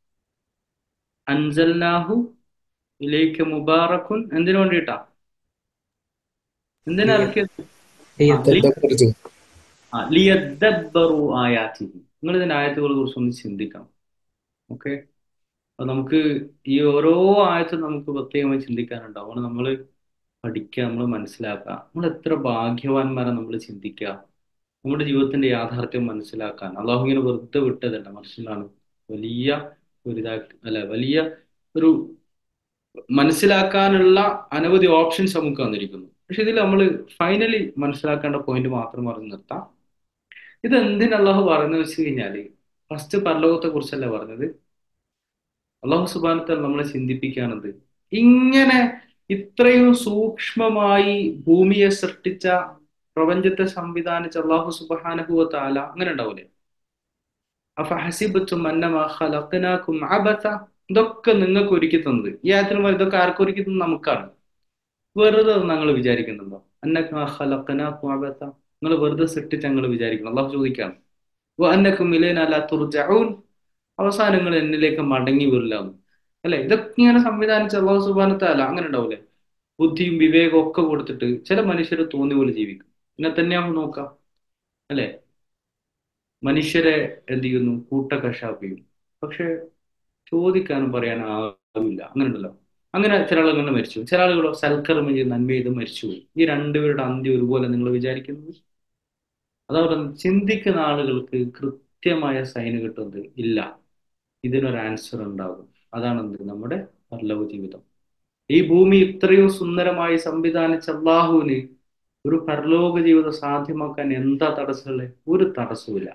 അൻസൽനാഹു ഇലൈക മുബാറക്കുൻ എന്തിനു വേണ്ടിയിട്ടാ എന്തിനാ ഇറക്കിയത് ആ, ലി- ആ, ലിയദ്ദബ്ബറു ആയാത്തിഹി നിങ്ങൾ ഇതിന്റെ ആയത്തുകളെ കുറിച്ച് ഒന്ന് ചിന്തിക്കണം ഓക്കെ അപ്പൊ നമുക്ക് ഈ ഓരോ ആയത്തും നമുക്ക് പ്രത്യേകമായി ചിന്തിക്കാനുണ്ടാവും അതുകൊണ്ട് നമ്മൾ പഠിക്കുക നമ്മൾ മനസ്സിലാക്കുക നമ്മൾ എത്ര ഭാഗ്യവാന്മാരെ നമ്മൾ ചിന്തിക്കുക നമ്മുടെ ജീവിതത്തിന്റെ യാഥാർത്ഥ്യം മനസ്സിലാക്കാൻ അള്ളാഹു ഇങ്ങനെ വെറുതെ വിട്ടതല്ല മനസ്സിലാണ് വലിയ ഒരു ഇതാ അല്ല വലിയ ഒരു മനസ്സിലാക്കാനുള്ള അനവധി ഓപ്ഷൻസ് നമുക്ക് വന്നിരിക്കുന്നു പക്ഷെ ഇതിൽ നമ്മൾ ഫൈനലി മനസ്സിലാക്കേണ്ട പോയിന്റ് മാത്രം പറഞ്ഞു നിർത്താം ഇത് എന്തിന് അള്ളാഹു പറഞ്ഞു വെച്ച് കഴിഞ്ഞാല് ഫസ്റ്റ് പരലോകത്തെ കുറിച്ചല്ല പറഞ്ഞത് അള്ളാഹു സുബാനത്തെ നമ്മളെ ചിന്തിപ്പിക്കുകയാണത് ഇങ്ങനെ ഇത്രയും സൂക്ഷ്മമായി ഭൂമിയെ സൃഷ്ടിച്ച പ്രപഞ്ചത്തെ സംവിധാനിച്ച അള്ളാഹു സുബാനഹുവ താല അങ്ങനെ ഉണ്ടാവൂലേ അഫഹസിബത്തും അന്നമാ ഖലഖനാകും അബഥ ഇതൊക്കെ നിങ്ങൾക്ക് ഒരുക്കി തന്നത് ഈ ആയത്തിന് ഇതൊക്കെ ആർക്ക് ഒരുക്കി തന്നത് നമുക്കാണ് വെറുതെ ഞങ്ങൾ വിചാരിക്കുന്നുണ്ടോ അന്നക്കും ഖലഖനാകും അബഥ നിങ്ങൾ വെറുതെ സൃഷ്ടിച്ച് ഞങ്ങൾ വിചാരിക്കണം അള്ളാഹു ചോദിക്കാണ് അന്നക്കും ഇലേനല്ല തുർജഊൻ അവസാനം നിങ്ങൾ എന്നിലേക്ക് മടങ്ങി വരില്ല അല്ലെ ഇതൊക്കെ ഇങ്ങനെ സംവിധാനിച്ച അള്ളാഹു സുബാനത്തല്ല അങ്ങനെ ഉണ്ടാവൂലേ ബുദ്ധിയും വിവേകവും ഒക്കെ കൊടുത്തിട്ട് ചില മനുഷ്യർ തോന്നി പോലെ ജീവിക്കും പിന്നെ തന്നെയാവുമ്പോൾ നോക്കാം അല്ലെ മനുഷ്യരെ എന്ത് ചെയ്യുന്നു കൂട്ടക്കശാപ്പ് ചെയ്യും പക്ഷെ ചോദിക്കാനും പറയാനും ആവില്ല അങ്ങനെ ഉണ്ടല്ലോ അങ്ങനെ ചില ആളുകൾ അങ്ങനെ മരിച്ചു ചില ആളുകളോ സൽക്കർമ്മം ചെയ്ത് നന്മ ചെയ്ത് മരിച്ചുപോയി ഈ രണ്ടുപേരുടെ അന്ത്യം ഒരുപോലെ നിങ്ങൾ വിചാരിക്കുന്നത് അതവിടെ ചിന്തിക്കുന്ന ആളുകൾക്ക് കൃത്യമായ സൈന് കിട്ടുന്നത് ഇല്ല ഇതിനൊരു ആൻസർ ഉണ്ടാകും അതാണ് എന്ത് നമ്മുടെ പരലോക ജീവിതം ഈ ഭൂമി ഇത്രയും സുന്ദരമായി സംവിധാനിച്ച അള്ളാഹുവിന് ഒരു പരലോക ജീവിതം സാധ്യമാക്കാൻ എന്താ തടസ്സമുള്ളത് ഒരു തടസ്സവുമില്ല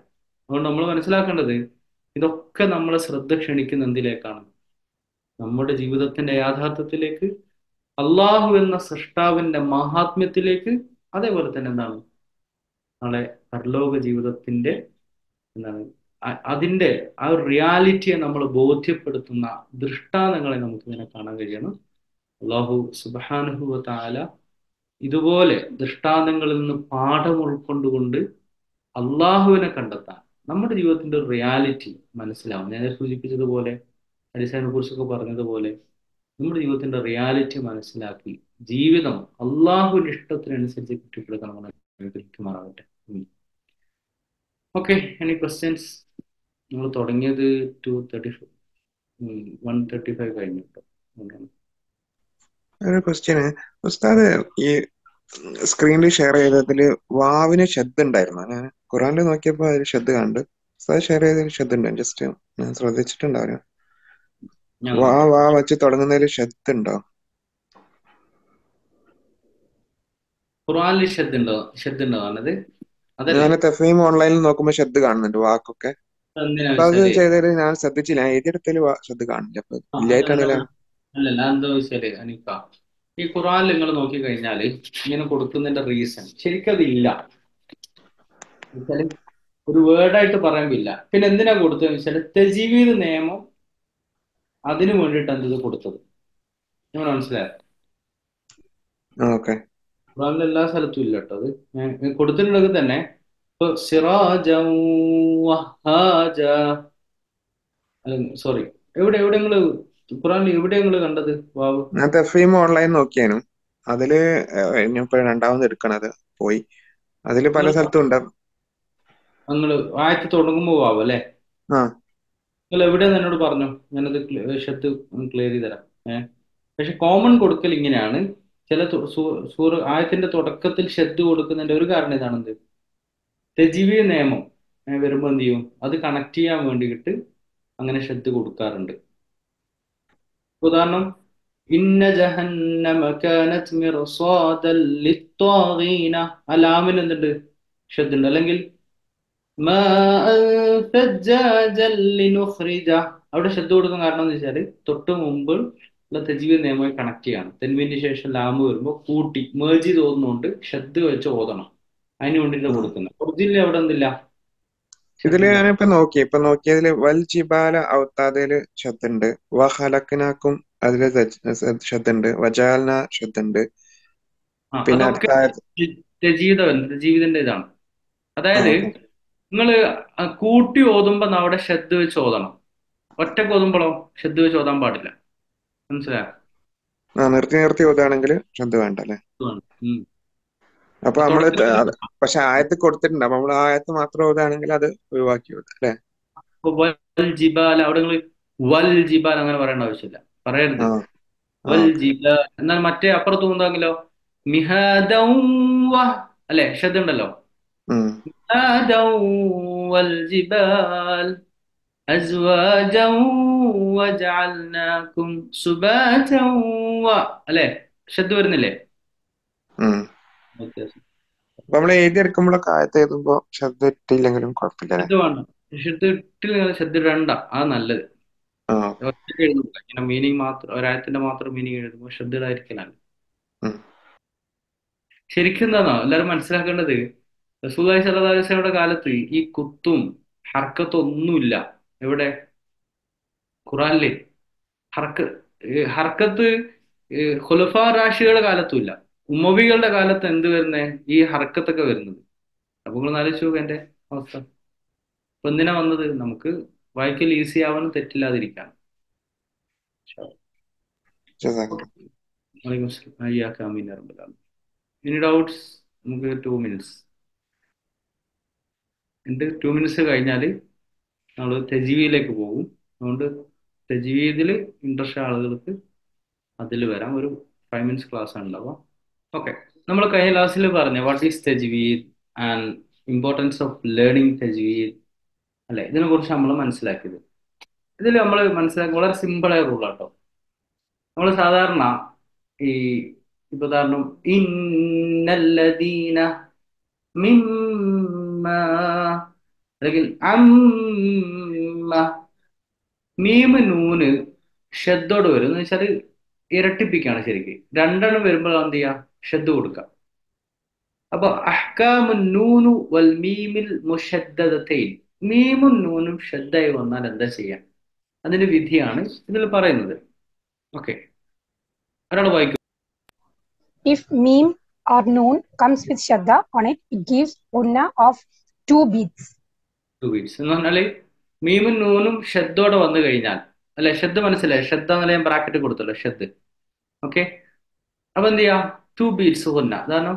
അതുകൊണ്ട് നമ്മൾ മനസ്സിലാക്കേണ്ടത് ഇതൊക്കെ നമ്മളെ ശ്രദ്ധ ക്ഷണിക്കുന്ന എന്തിലേക്കാണ് നമ്മുടെ ജീവിതത്തിന്റെ യാഥാർത്ഥ്യത്തിലേക്ക് അള്ളാഹു എന്ന സൃഷ്ടാവിന്റെ മഹാത്മ്യത്തിലേക്ക് അതേപോലെ തന്നെ എന്താണ് നാളെ പരലോക ജീവിതത്തിന്റെ എന്താണ് അ- അതിന്റെ ആ ഒരു റിയാലിറ്റിയെ നമ്മൾ ബോധ്യപ്പെടുത്തുന്ന ദൃഷ്ടാന്തങ്ങളെ നമുക്ക് ഇങ്ങനെ കാണാൻ കഴിയണം അള്ളാഹു സുബാനുഹു താല ഇതുപോലെ ദൃഷ്ടാന്തങ്ങളിൽ നിന്ന് പാഠം ഉൾക്കൊണ്ടുകൊണ്ട് അള്ളാഹുവിനെ കണ്ടെത്താൻ നമ്മുടെ ജീവിതത്തിന്റെ റിയാലിറ്റി മനസ്സിലാവും ഞാൻ സൂചിപ്പിച്ചതുപോലെ അടിസ്ഥാനെ കുറിച്ചൊക്കെ പറഞ്ഞതുപോലെ നമ്മുടെ ജീവിതത്തിന്റെ റിയാലിറ്റി മനസ്സിലാക്കി ജീവിതം അള്ളാഹുവിന്റെ ഇഷ്ടത്തിനനുസരിച്ച് കുറ്റപ്പെടുത്താൻ നമ്മൾ അനുഗ്രഹിക്കുമാറാവട്ടെ ഓക്കെ എനി ക്വസ്റ്റ്യൻസ് നമ്മൾ തുടങ്ങിയത് two thirty one thirty five കഴിഞ്ഞു കേട്ടോ അതുകൊണ്ടാണ്. ഒരു ക്വസ്റ്റ്യന് ഉസ്താദ് ഈ സ്ക്രീനിൽ ഷെയർ ചെയ്തതില് വാവിന് ശബ്ദം ഉണ്ടായിരുന്നു ഞാൻ ഖുറാനിൽ നോക്കിയപ്പോ അതിൽ ശബ്ദം കണ്ട് ഉസ്താദ് ഷെയർ ചെയ്തതിൽ ശബ്ദം ഉണ്ട് ജസ്റ്റ് ഞാൻ ശ്രദ്ധിച്ചിട്ടുണ്ടാവില്ല ഞാൻ വാ വാ വെച്ച് തുടങ്ങുന്നതിൽ ശബ്ദം ഉണ്ടോ ഖുർആനിൽ ഷെദ് ഉണ്ടോ ഷെദ് ഉണ്ടോ പറഞ്ഞത് അതല്ലേ ഞാൻ തഫീം ഓൺലൈനിൽ നോക്കുമ്പോ ശബ്ദം കാണുന്നുണ്ട് വാക്കൊക്കെ എന്തിനാ അപ്പൊ അത് വെച്ചാല് ചെയ്തതിൽ ഞാൻ ശ്രദ്ധിച്ചില്ല ഞാൻ എഴുതിയെടുത്തതിൽ ശബ്ദം കാണില്ല അപ്പൊ ആ, ഇല്ലായിട്ടാണല്ലേ അല്ലല്ല എന്താ വെച്ചാല് അനിക്ക ഈ ഖുറാനിൽ നിങ്ങൾ നോക്കി കഴിഞ്ഞാല് ഇങ്ങനെ കൊടുക്കുന്നതിന്റെ റീസൺ ശരിക്കും അതില്ല വെച്ചാല് ഒരു വേർഡായിട്ട് പറയുമ്പില്ല പിന്നെ എന്തിനാ കൊടുത്തതെന്ന് വെച്ചാല് തെജീവീത് നിയമം അതിനു വേണ്ടിയിട്ടാണ് ഇത് കൊടുത്തത് നിങ്ങൾ മനസ്സിലായോ ഓക്കെ ഖുറാനിൽ എല്ലാ സ്ഥലത്തും ഇല്ല കേട്ടോ അത് ഞാൻ കൊടുത്തിട്ടുണ്ടെങ്കിൽ തന്നെ ഇപ്പൊ സിറാജം വഹാജ അല്ല സോറി എവിടെ എവിടെ നിങ്ങള് ഖുറാനിൽ എവിടെ നിങ്ങള് കണ്ടത് വാവ് ഞാൻ തഫീം ഓൺലൈൻ നോക്കിയാനും അതില് ഏഹ് ഇനിയിപ്പോ രണ്ടാമത് എടുക്കണത് പോയി അതില് പല നിങ്ങൾ സ്ഥലത്തും ഉണ്ട് നിങ്ങള് ആയത്ത് തുടങ്ങുമ്പോ വാവ് അല്ലേ ആ നിങ്ങൾ എവിടെയെന്ന് എന്നോട് പറഞ്ഞു ഞാനത് ഷത്ത് ക്ലിയർ ചെയ്ത് തരാം ഏഹ് പക്ഷെ കോമൺ കൊടുക്കൽ ഇങ്ങനെയാണ് ചില തു- സൂ- സൂറ ആയത്തിന്റെ തുടക്കത്തിൽ ഷെഡ് കൊടുക്കുന്നതിന്റെ ഒരു കാരണം ഇതാണെന്ത് തെജീവീയ നിയമം ഏഹ് വരുമ്പോ എന്ത് ചെയ്യും അത് കണക്ട് ചെയ്യാൻ വേണ്ടിയിട്ട് അങ്ങനെ ഷെഡ് കൊടുക്കാറുണ്ട് ഉദാഹരണം ഇന്ന ജഹന്നമ കാനത് മിർസാദൻ ലിത്വാഗീന ആ ലാമിന് എന്തുണ്ട് ഷെഡ് ഉണ്ട് അല്ലെങ്കിൽ മാഅൻ ഫജ്ജാജൻ ലിനുഖ്രിജ അവിടെ ഷെഡ് കൊടുക്കാൻ കാരണം എന്ന് വെച്ചാൽ തൊട്ട് മുമ്പ് ഉള്ള തജ്വീദ് നിയമമായി കണക്ട് ചെയ്യണം തെൻവിന്റെ ശേഷം ലാമ് വരുമ്പോൾ കൂട്ടി മേജ് ചെയ്ത് ഓതുന്നതുകൊണ്ട് ഷെഡ് വെച്ച് ഓതണം അതിന് വേണ്ടിയിട്ട് കൊടുക്കുന്നത് ഒറിജിനൽ അവിടെ എന്തില്ല ഇതില് ഷെഡ് ഇല്ല ഞാനിപ്പോ നോക്കി ഇപ്പൊ നോക്കിയതില് വൽ ജിബാല ഔത്താദയില് ശബ്ദുണ്ട് വ ഹലക്കിനാക്കും അതില് ശബ്ദുണ്ട് വജാലിന ശബ്ദുണ്ട് ആ പിന്നെ അതൊക്കെ അടുത്ത ആയത്ത് ജീവിതം ജീവിതന്റെ ഇതാണ് ആ അതായത് ഓക്കെ നിങ്ങൾ കൂട്ടി ഓതുമ്പോ അവിടെ ഷെഡ് വെച്ച് ഓതണം ഒറ്റക്ക് ഓതുമ്പോഴോ ഷെഡ് വെച്ച് ഓതാൻ പാടില്ല മനസ്സിലായോ ആ നിർത്തി നിർത്തി ഓതുകയാണെങ്കിൽ ശബ്ദ വേണ്ട അല്ലേ ഇതാണ്. ഉം. അപ്പൊ നമ്മള് ത- തുടക്കത്തിൽ അത് പക്ഷെ ആയത്ത് കൊടുത്തിട്ടുണ്ട് അപ്പൊ നമ്മൾ ആ ആയത്ത് മാത്രം ഓതുകയാണെങ്കിൽ അത് ഒഴിവാക്കി ഓതും അല്ലേ ഇപ്പൊ വൽ ജിബാൽ അവിടെ നിങ്ങൾ വൽ ജിബാൽ അങ്ങനെ പറയേണ്ട ആവശ്യമില്ല പറയരുത് ആ ആ വൽ ഓക്കെ ജിബാൽ എന്നാൽ മറ്റേ അപ്പുറത്ത് പോകുന്നെങ്കിലോ മിഹാദൗ വ അല്ലെ ഷെഡ് ഉണ്ടല്ലോ ഉം മിഹാദൗ വൽ ജിബാൽ أزواجا وجعلناكم سباتا و അല്ലെ ഷെഡ് വരുന്നില്ലേ ഉം വ്യത്യാസം അപ്പൊ നമ്മൾ എഴുതിയെടുക്കുമ്പോഴൊക്കെ ആയത്ത് എഴുതുമ്പോ ശബ്ദം ഇട്ടില്ലെങ്കിലും കുഴപ്പമില്ല അല്ലേ ഷെഡ് വേണ്ട ഷെഡ് ഇട്ടില്ല ഷെഡ് ഇടണ്ട ആ നല്ലത് ആ ഒറ്റയ്ക്ക് എഴുതുന്നില്ല ഇങ്ങനെ മീനിങ് മാത്രം ഒരായത്തിന്റെ മാത്രം മീനിങ് എഴുതുമ്പോൾ ഷെഡ് ഇടാതിരിക്കലാണ് ഉം ശരിക്കും എന്താണോ എല്ലാവരും മനസ്സിലാക്കേണ്ടത് റസൂലുള്ളാഹി സ്വല്ലല്ലാഹു അലൈഹി വസല്ലമയുടെ കാലത്ത് ഈ കുത്തും ഹർക്കത്തും ഒന്നുമില്ല എവിടെ ഖുറാനില് ഹർക്ക ഏ, ഹർക്കത്ത് ഏ, ഖുലഫാ റാഷിയുടെ കാലത്തും ഇല്ല ഉമ്മവികളുടെ കാലത്ത് എന്ത് വരുന്നേ ഈ ഹർക്കത്തൊക്കെ വരുന്നത് അപ്പൊ നിങ്ങൾ ആലോചിച്ച് നോക്കുക എന്റെ അവസ്ഥ അപ്പൊ എന്തിനാ വന്നത് നമുക്ക് വായിക്കൽ ഈസി ആവാനും തെറ്റില്ലാതിരിക്കാൻ ജസാക്കല്ലാഹ്. വലൈക്കും അസ്സലാം. ഹയ്യാക ആമീൻ യാ റബ്ബൽ ആലമീൻ. ഇനി ഡൗട്ട്സ് നമുക്ക് ടു മിനിറ്റ്സ് ഉണ്ട് ടു മിനിറ്റ്സ് കഴിഞ്ഞാൽ നമ്മൾ തെജീവിയിലേക്ക് പോകും അതുകൊണ്ട് തെജീവിയിൽ ഇൻട്രസ്റ്റ് ആളുകൾക്ക് അതിൽ വരാം ഒരു ഫൈവ് മിനിറ്റ്സ് ക്ലാസ് ആണ് ഉണ്ടാവുക ഓക്കെ നമ്മൾ കഴിഞ്ഞ ക്ലാസ്സിൽ പറഞ്ഞ വാട്ട് ഈസ് തെജ്വീദ് ആൻഡ് ഇമ്പോർട്ടൻസ് ഓഫ് ലേണിംഗ് തെജ്വീദ് അല്ലെ ഇതിനെ കുറിച്ച് നമ്മൾ മനസ്സിലാക്കിയത് ഇതിൽ നമ്മൾ മനസ്സിലാക്കി വളരെ സിമ്പിളായ റൂളാട്ടോ നമ്മൾ സാധാരണ ഈ ഇപ്പൊ ഉദാഹരണം ഇന്നല്ലദീന മിമ്മ അല്ലെങ്കിൽ അമ്മ മീമ് നൂന് ഷെദ്ദോട് വരും എന്ന് വെച്ചാൽ ഇരട്ടിപ്പിക്കാണ് ശരിക്ക് രണ്ടെണ്ണം വരുമ്പോൾ എന്ത് ചെയ്യുക ഷെദ് കൊടുക്കുക അപ്പൊ അഹ്കാമു നൂനു വൽ മീമിൽ മുഷദ്ദതൈൻ മീമും നൂനും ഷദ്ദായി വന്നാൽ എന്താ ചെയ്യാം അതിന്റെ വിധിയാണ് ഇതിൽ പറയുന്നത് ഓക്കെ ഒരാൾ വായിക്കും If meme or noon comes with shadda on it, it gives unna of two beats. Two beats എന്ന് പറഞ്ഞാല് മീമും നൂനും ഷെദ്ദോടെ വന്നു കഴിഞ്ഞാൽ അല്ലെ ഷെദ് മനസ്സിലായി ഷെദ് എന്നല്ല ഞാൻ ബ്രാക്കറ്റ് കൊടുത്തല്ലോ ഷെദ് ഓക്കെ അപ്പൊ എന്ത് ചെയ്യാം ടു ബീറ്റ്സ് കൊന്ന അതാണ്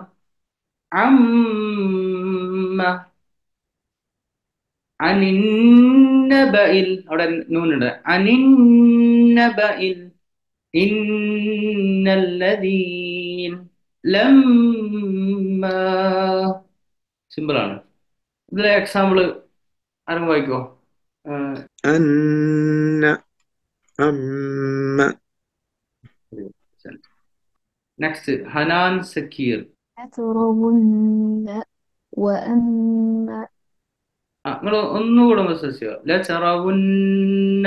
അമ്മ അനിന്നബയിൽ അവിടെ നൂനുണ്ട് അനിന്നബയിൽ ഇന്നല്ലദീൻ ലമ്മ സിമ്പിൾ ആണ് ഇതിലെ എക്സാമ്പിള് ആരും വായിക്കോ അന്ന അമ്മ നെക്സ്റ്റ് ഹനാൻ സക്കീർ لترون وأما ആ നിങ്ങൾ ഒന്നുകൂടെ മെസ്സേജ് ചെയ്യുക ലചറവുന്ന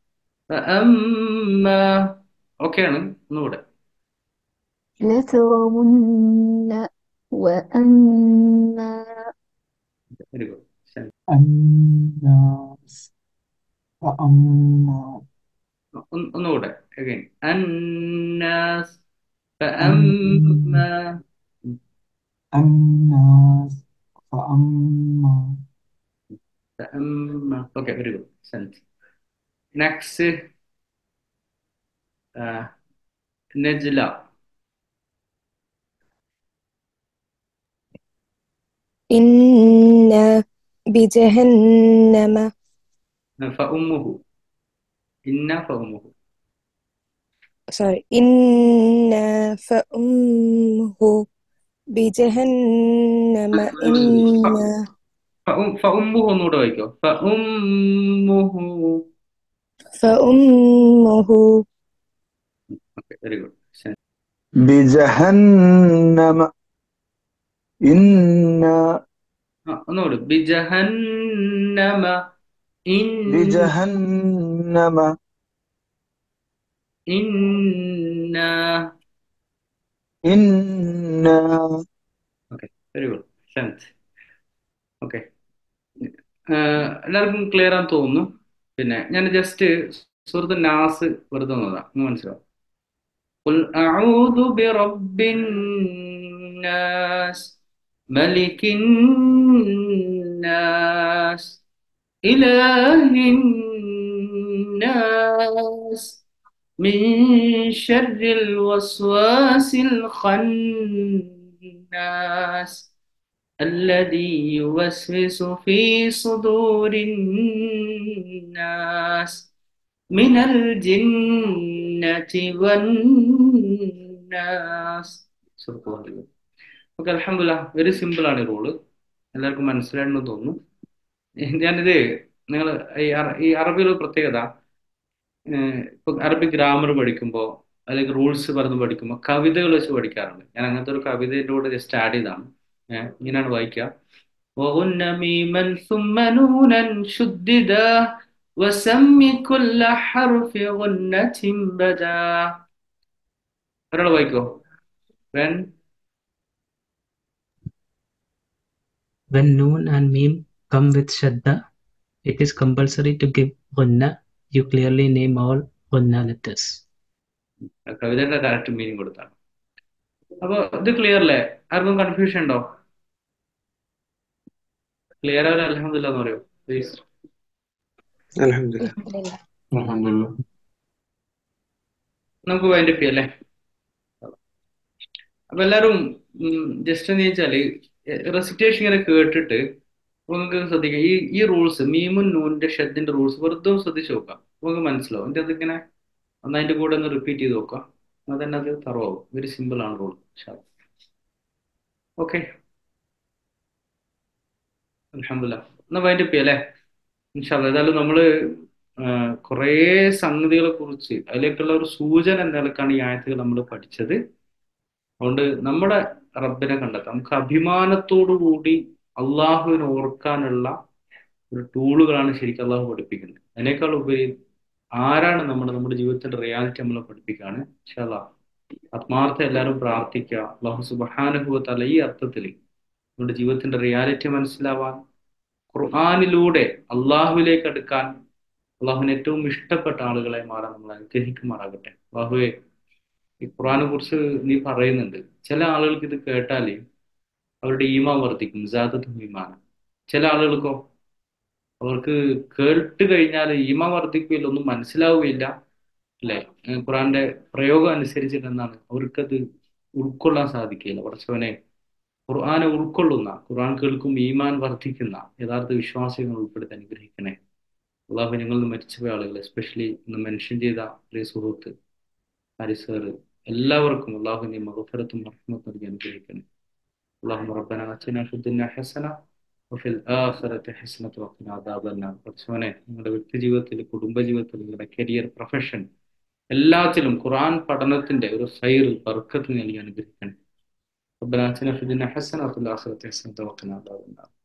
അമ്മ ഓക്കെയാണ് ഒന്നുകൂടെ لترون وأما വെരി ഗുഡ് الناس فأما ഒന്നുകൂടെ അഗൈൻ അന്നാസ് فأما الناس فأما فأما okay very good sent next uh, نجلة إن بجهنم فأمه إن فأمه sorry إن فأمه بجهنم إن فأم فأمه ഒന്നുകൂടെ വായിക്കോ فأمه فأمه okay very good sent بجهنم إن ആ, ഒന്നുകൂടെ بجهنم إن بجهنم إن إن okay very good sent okay എല്ലാവർക്കും ക്ലിയർ ആണെന്ന് തോന്നുന്നു പിന്നെ ഞാൻ ജസ്റ്റ് സുഹൃത്ത് നാസ് വെറുതെ നോക്കാം ഒന്ന് മനസ്സിലാവും قل أعوذ برب الناس ملك الناس إله الناس من شر الوسواس الخناس الذي يوسوس في صدور الناس من الجنة والناس ഓക്കെ അലഹമില്ല വെരി സിമ്പിൾ ആണ് ഈ റൂള് എല്ലാവർക്കും മനസ്സിലായെന്ന് തോന്നുന്നു ഞാനിത് നിങ്ങൾ ഈ അറ- ഈ അറബിയിലെ പ്രത്യേകത ഏഹ് ഇപ്പൊ അറബി ഗ്രാമർ പഠിക്കുമ്പോൾ അല്ലെങ്കിൽ റൂൾസ് പറഞ്ഞ് പഠിക്കുമ്പോൾ കവിതകൾ വെച്ച് പഠിക്കാറുണ്ട് ഞാൻ അങ്ങനത്തെ ഒരു കവിതയുടെ കൂടെ ജസ്റ്റ് ആഡ് ചെയ്താണ് ഏഹ് ഇങ്ങനെയാണ് വായിക്കുക وغن ميما ثم نونا شددا وسم كل حرف غنة بدا ഒരാൾ വായിക്കോ when When noon and meme come with shadda, it is compulsory to give gunna. You clearly name all gunna letters. കവിതയുടെ ഡയറക്റ്റ് മീനിങ് കൊടുത്താണ് അപ്പൊ ഇത് ക്ലിയർ അല്ലേ ആർക്കും കൺഫ്യൂഷൻ ഉണ്ടോ ക്ലിയർ ആവില്ല അലഹമില്ല എന്ന് പറയോ പ്ലീസ് അൽഹംദുലില്ലാ الحمد لله നമുക്ക് വൈൻഡ് അപ്പ് അല്ലേ അപ്പൊ എല്ലാരും ജസ്റ്റ് എന്ന് വെച്ചാല് റെസിറ്റേഷൻ ഇങ്ങനെ കേട്ടിട്ട് നമുക്ക് ശ്രദ്ധിക്കാം ഈ ഈ റൂൾസ് മീമുൻ നൂനിന്റെ ഷെഡിന്റെ റൂൾസ് വെറുതെ ഒന്ന് ശ്രദ്ധിച്ച് നോക്കാം നമുക്ക് മനസ്സിലാവും എന്നിട്ട് അതിങ്ങനെ ഒന്ന് അതിന്റെ കൂടെ ഒന്ന് റിപ്പീറ്റ് ചെയ്ത് നോക്കാം അതന്നെ അത് തറവാകും വെരി സിമ്പിൾ ആണ് റൂൾ ഓക്കെ അലഹമില്ല എന്നാ വൈൻഡ് അപ്പ് അല്ലേ ഇൻഷാല്ല ഏതായാലും നമ്മള് കുറേ സംഗതികളെ കുറിച്ച് അതിലേക്കുള്ള ഒരു സൂചന എന്ന നിലക്കാണ് ഈ ആയത്തുകൾ നമ്മൾ പഠിച്ചത് അതുകൊണ്ട് നമ്മുടെ റബ്ബിനെ കണ്ടെത്താം നമുക്ക് അഭിമാനത്തോടു കൂടി അള്ളാഹുവിനെ ഓർക്കാനുള്ള ഒരു ടൂളുകളാണ് ശരിക്കും അള്ളാഹു പഠിപ്പിക്കുന്നത് അതിനേക്കാൾ ഉപരി ആരാണ് നമ്മുടെ നമ്മുടെ ജീവിതത്തിന്റെ റിയാലിറ്റി നമ്മളെ പഠിപ്പിക്കുകയാണ് ഇൻഷാല്ലാ ആത്മാർത്ഥ എല്ലാവരും പ്രാർത്ഥിക്കുക അള്ളാഹു സുബഹാനുഭവത്തല്ല ഈ അർത്ഥത്തിൽ നമ്മുടെ ജീവിതത്തിന്റെ റിയാലിറ്റി മനസ്സിലാവാൻ ഖുർആാനിലൂടെ അള്ളാഹുവിലേക്ക് അടുക്കാൻ അള്ളാഹുവിന് ഏറ്റവും ഇഷ്ടപ്പെട്ട ആളുകളെ മാറാൻ നമ്മൾ അനുഗ്രഹിക്കുമാറാകട്ടെ അള്ളാഹുവെ ഈ ഖുർആനെ കുറിച്ച് നീ പറയുന്നുണ്ട് ചില ആളുകൾക്ക് ഇത് കേട്ടാൽ അവരുടെ ഈമാൻ വർദ്ധിക്കും ജാതത്തും ഈമാൻ ചില ആളുകൾക്കോ അവർക്ക് കേട്ട് കഴിഞ്ഞാൽ ഈമാൻ വർദ്ധിക്കുകയില്ല ഒന്നും മനസ്സിലാവുകയില്ല അല്ലെ ഖുറാന്റെ പ്രയോഗം അനുസരിച്ചിട്ട് എന്താണ് അവർക്കത് ഉൾക്കൊള്ളാൻ സാധിക്കില്ല കുറച്ചവനെ ഖുർആനെ ഉൾക്കൊള്ളുന്ന ഖുർആൻ കേൾക്കും ഈമാൻ വർദ്ധിക്കുന്ന യഥാർത്ഥ വിശ്വാസികൾ ഉൾപ്പെടുത്തി അനുഗ്രഹിക്കണേ അള്ളാഹു ഞങ്ങൾ നിന്ന് മരിച്ചുപോയ ആളുകൾ എസ്പെഷ്യലി ഇന്ന് മെൻഷൻ ചെയ്ത പ്രിയ സുഹൃത്ത് ഹരിസർ എല്ലാവർക്കും അള്ളാഹുവിന്റെ മകഫരത്തും റഹ്മത്തും നൽകി അനുഗ്രഹിക്കണേ اللهم ربنا آتنا في الدنيا حسنة وفي الآخرة حسنة وقنا عذاب النار പഠിച്ചവനെ നിങ്ങളുടെ വ്യക്തി ജീവിതത്തിൽ കുടുംബ ജീവിതത്തിൽ നിങ്ങളുടെ കരിയർ പ്രൊഫഷൻ എല്ലാത്തിലും ഖുർആൻ പഠനത്തിന്റെ ഒരു ഫൈർ ബർക്കത്ത് നൽകി അനുഗ്രഹിക്കണേ ربنا آتنا في الدنيا حسنة وفي الآخرة حسنة وقنا عذاب النار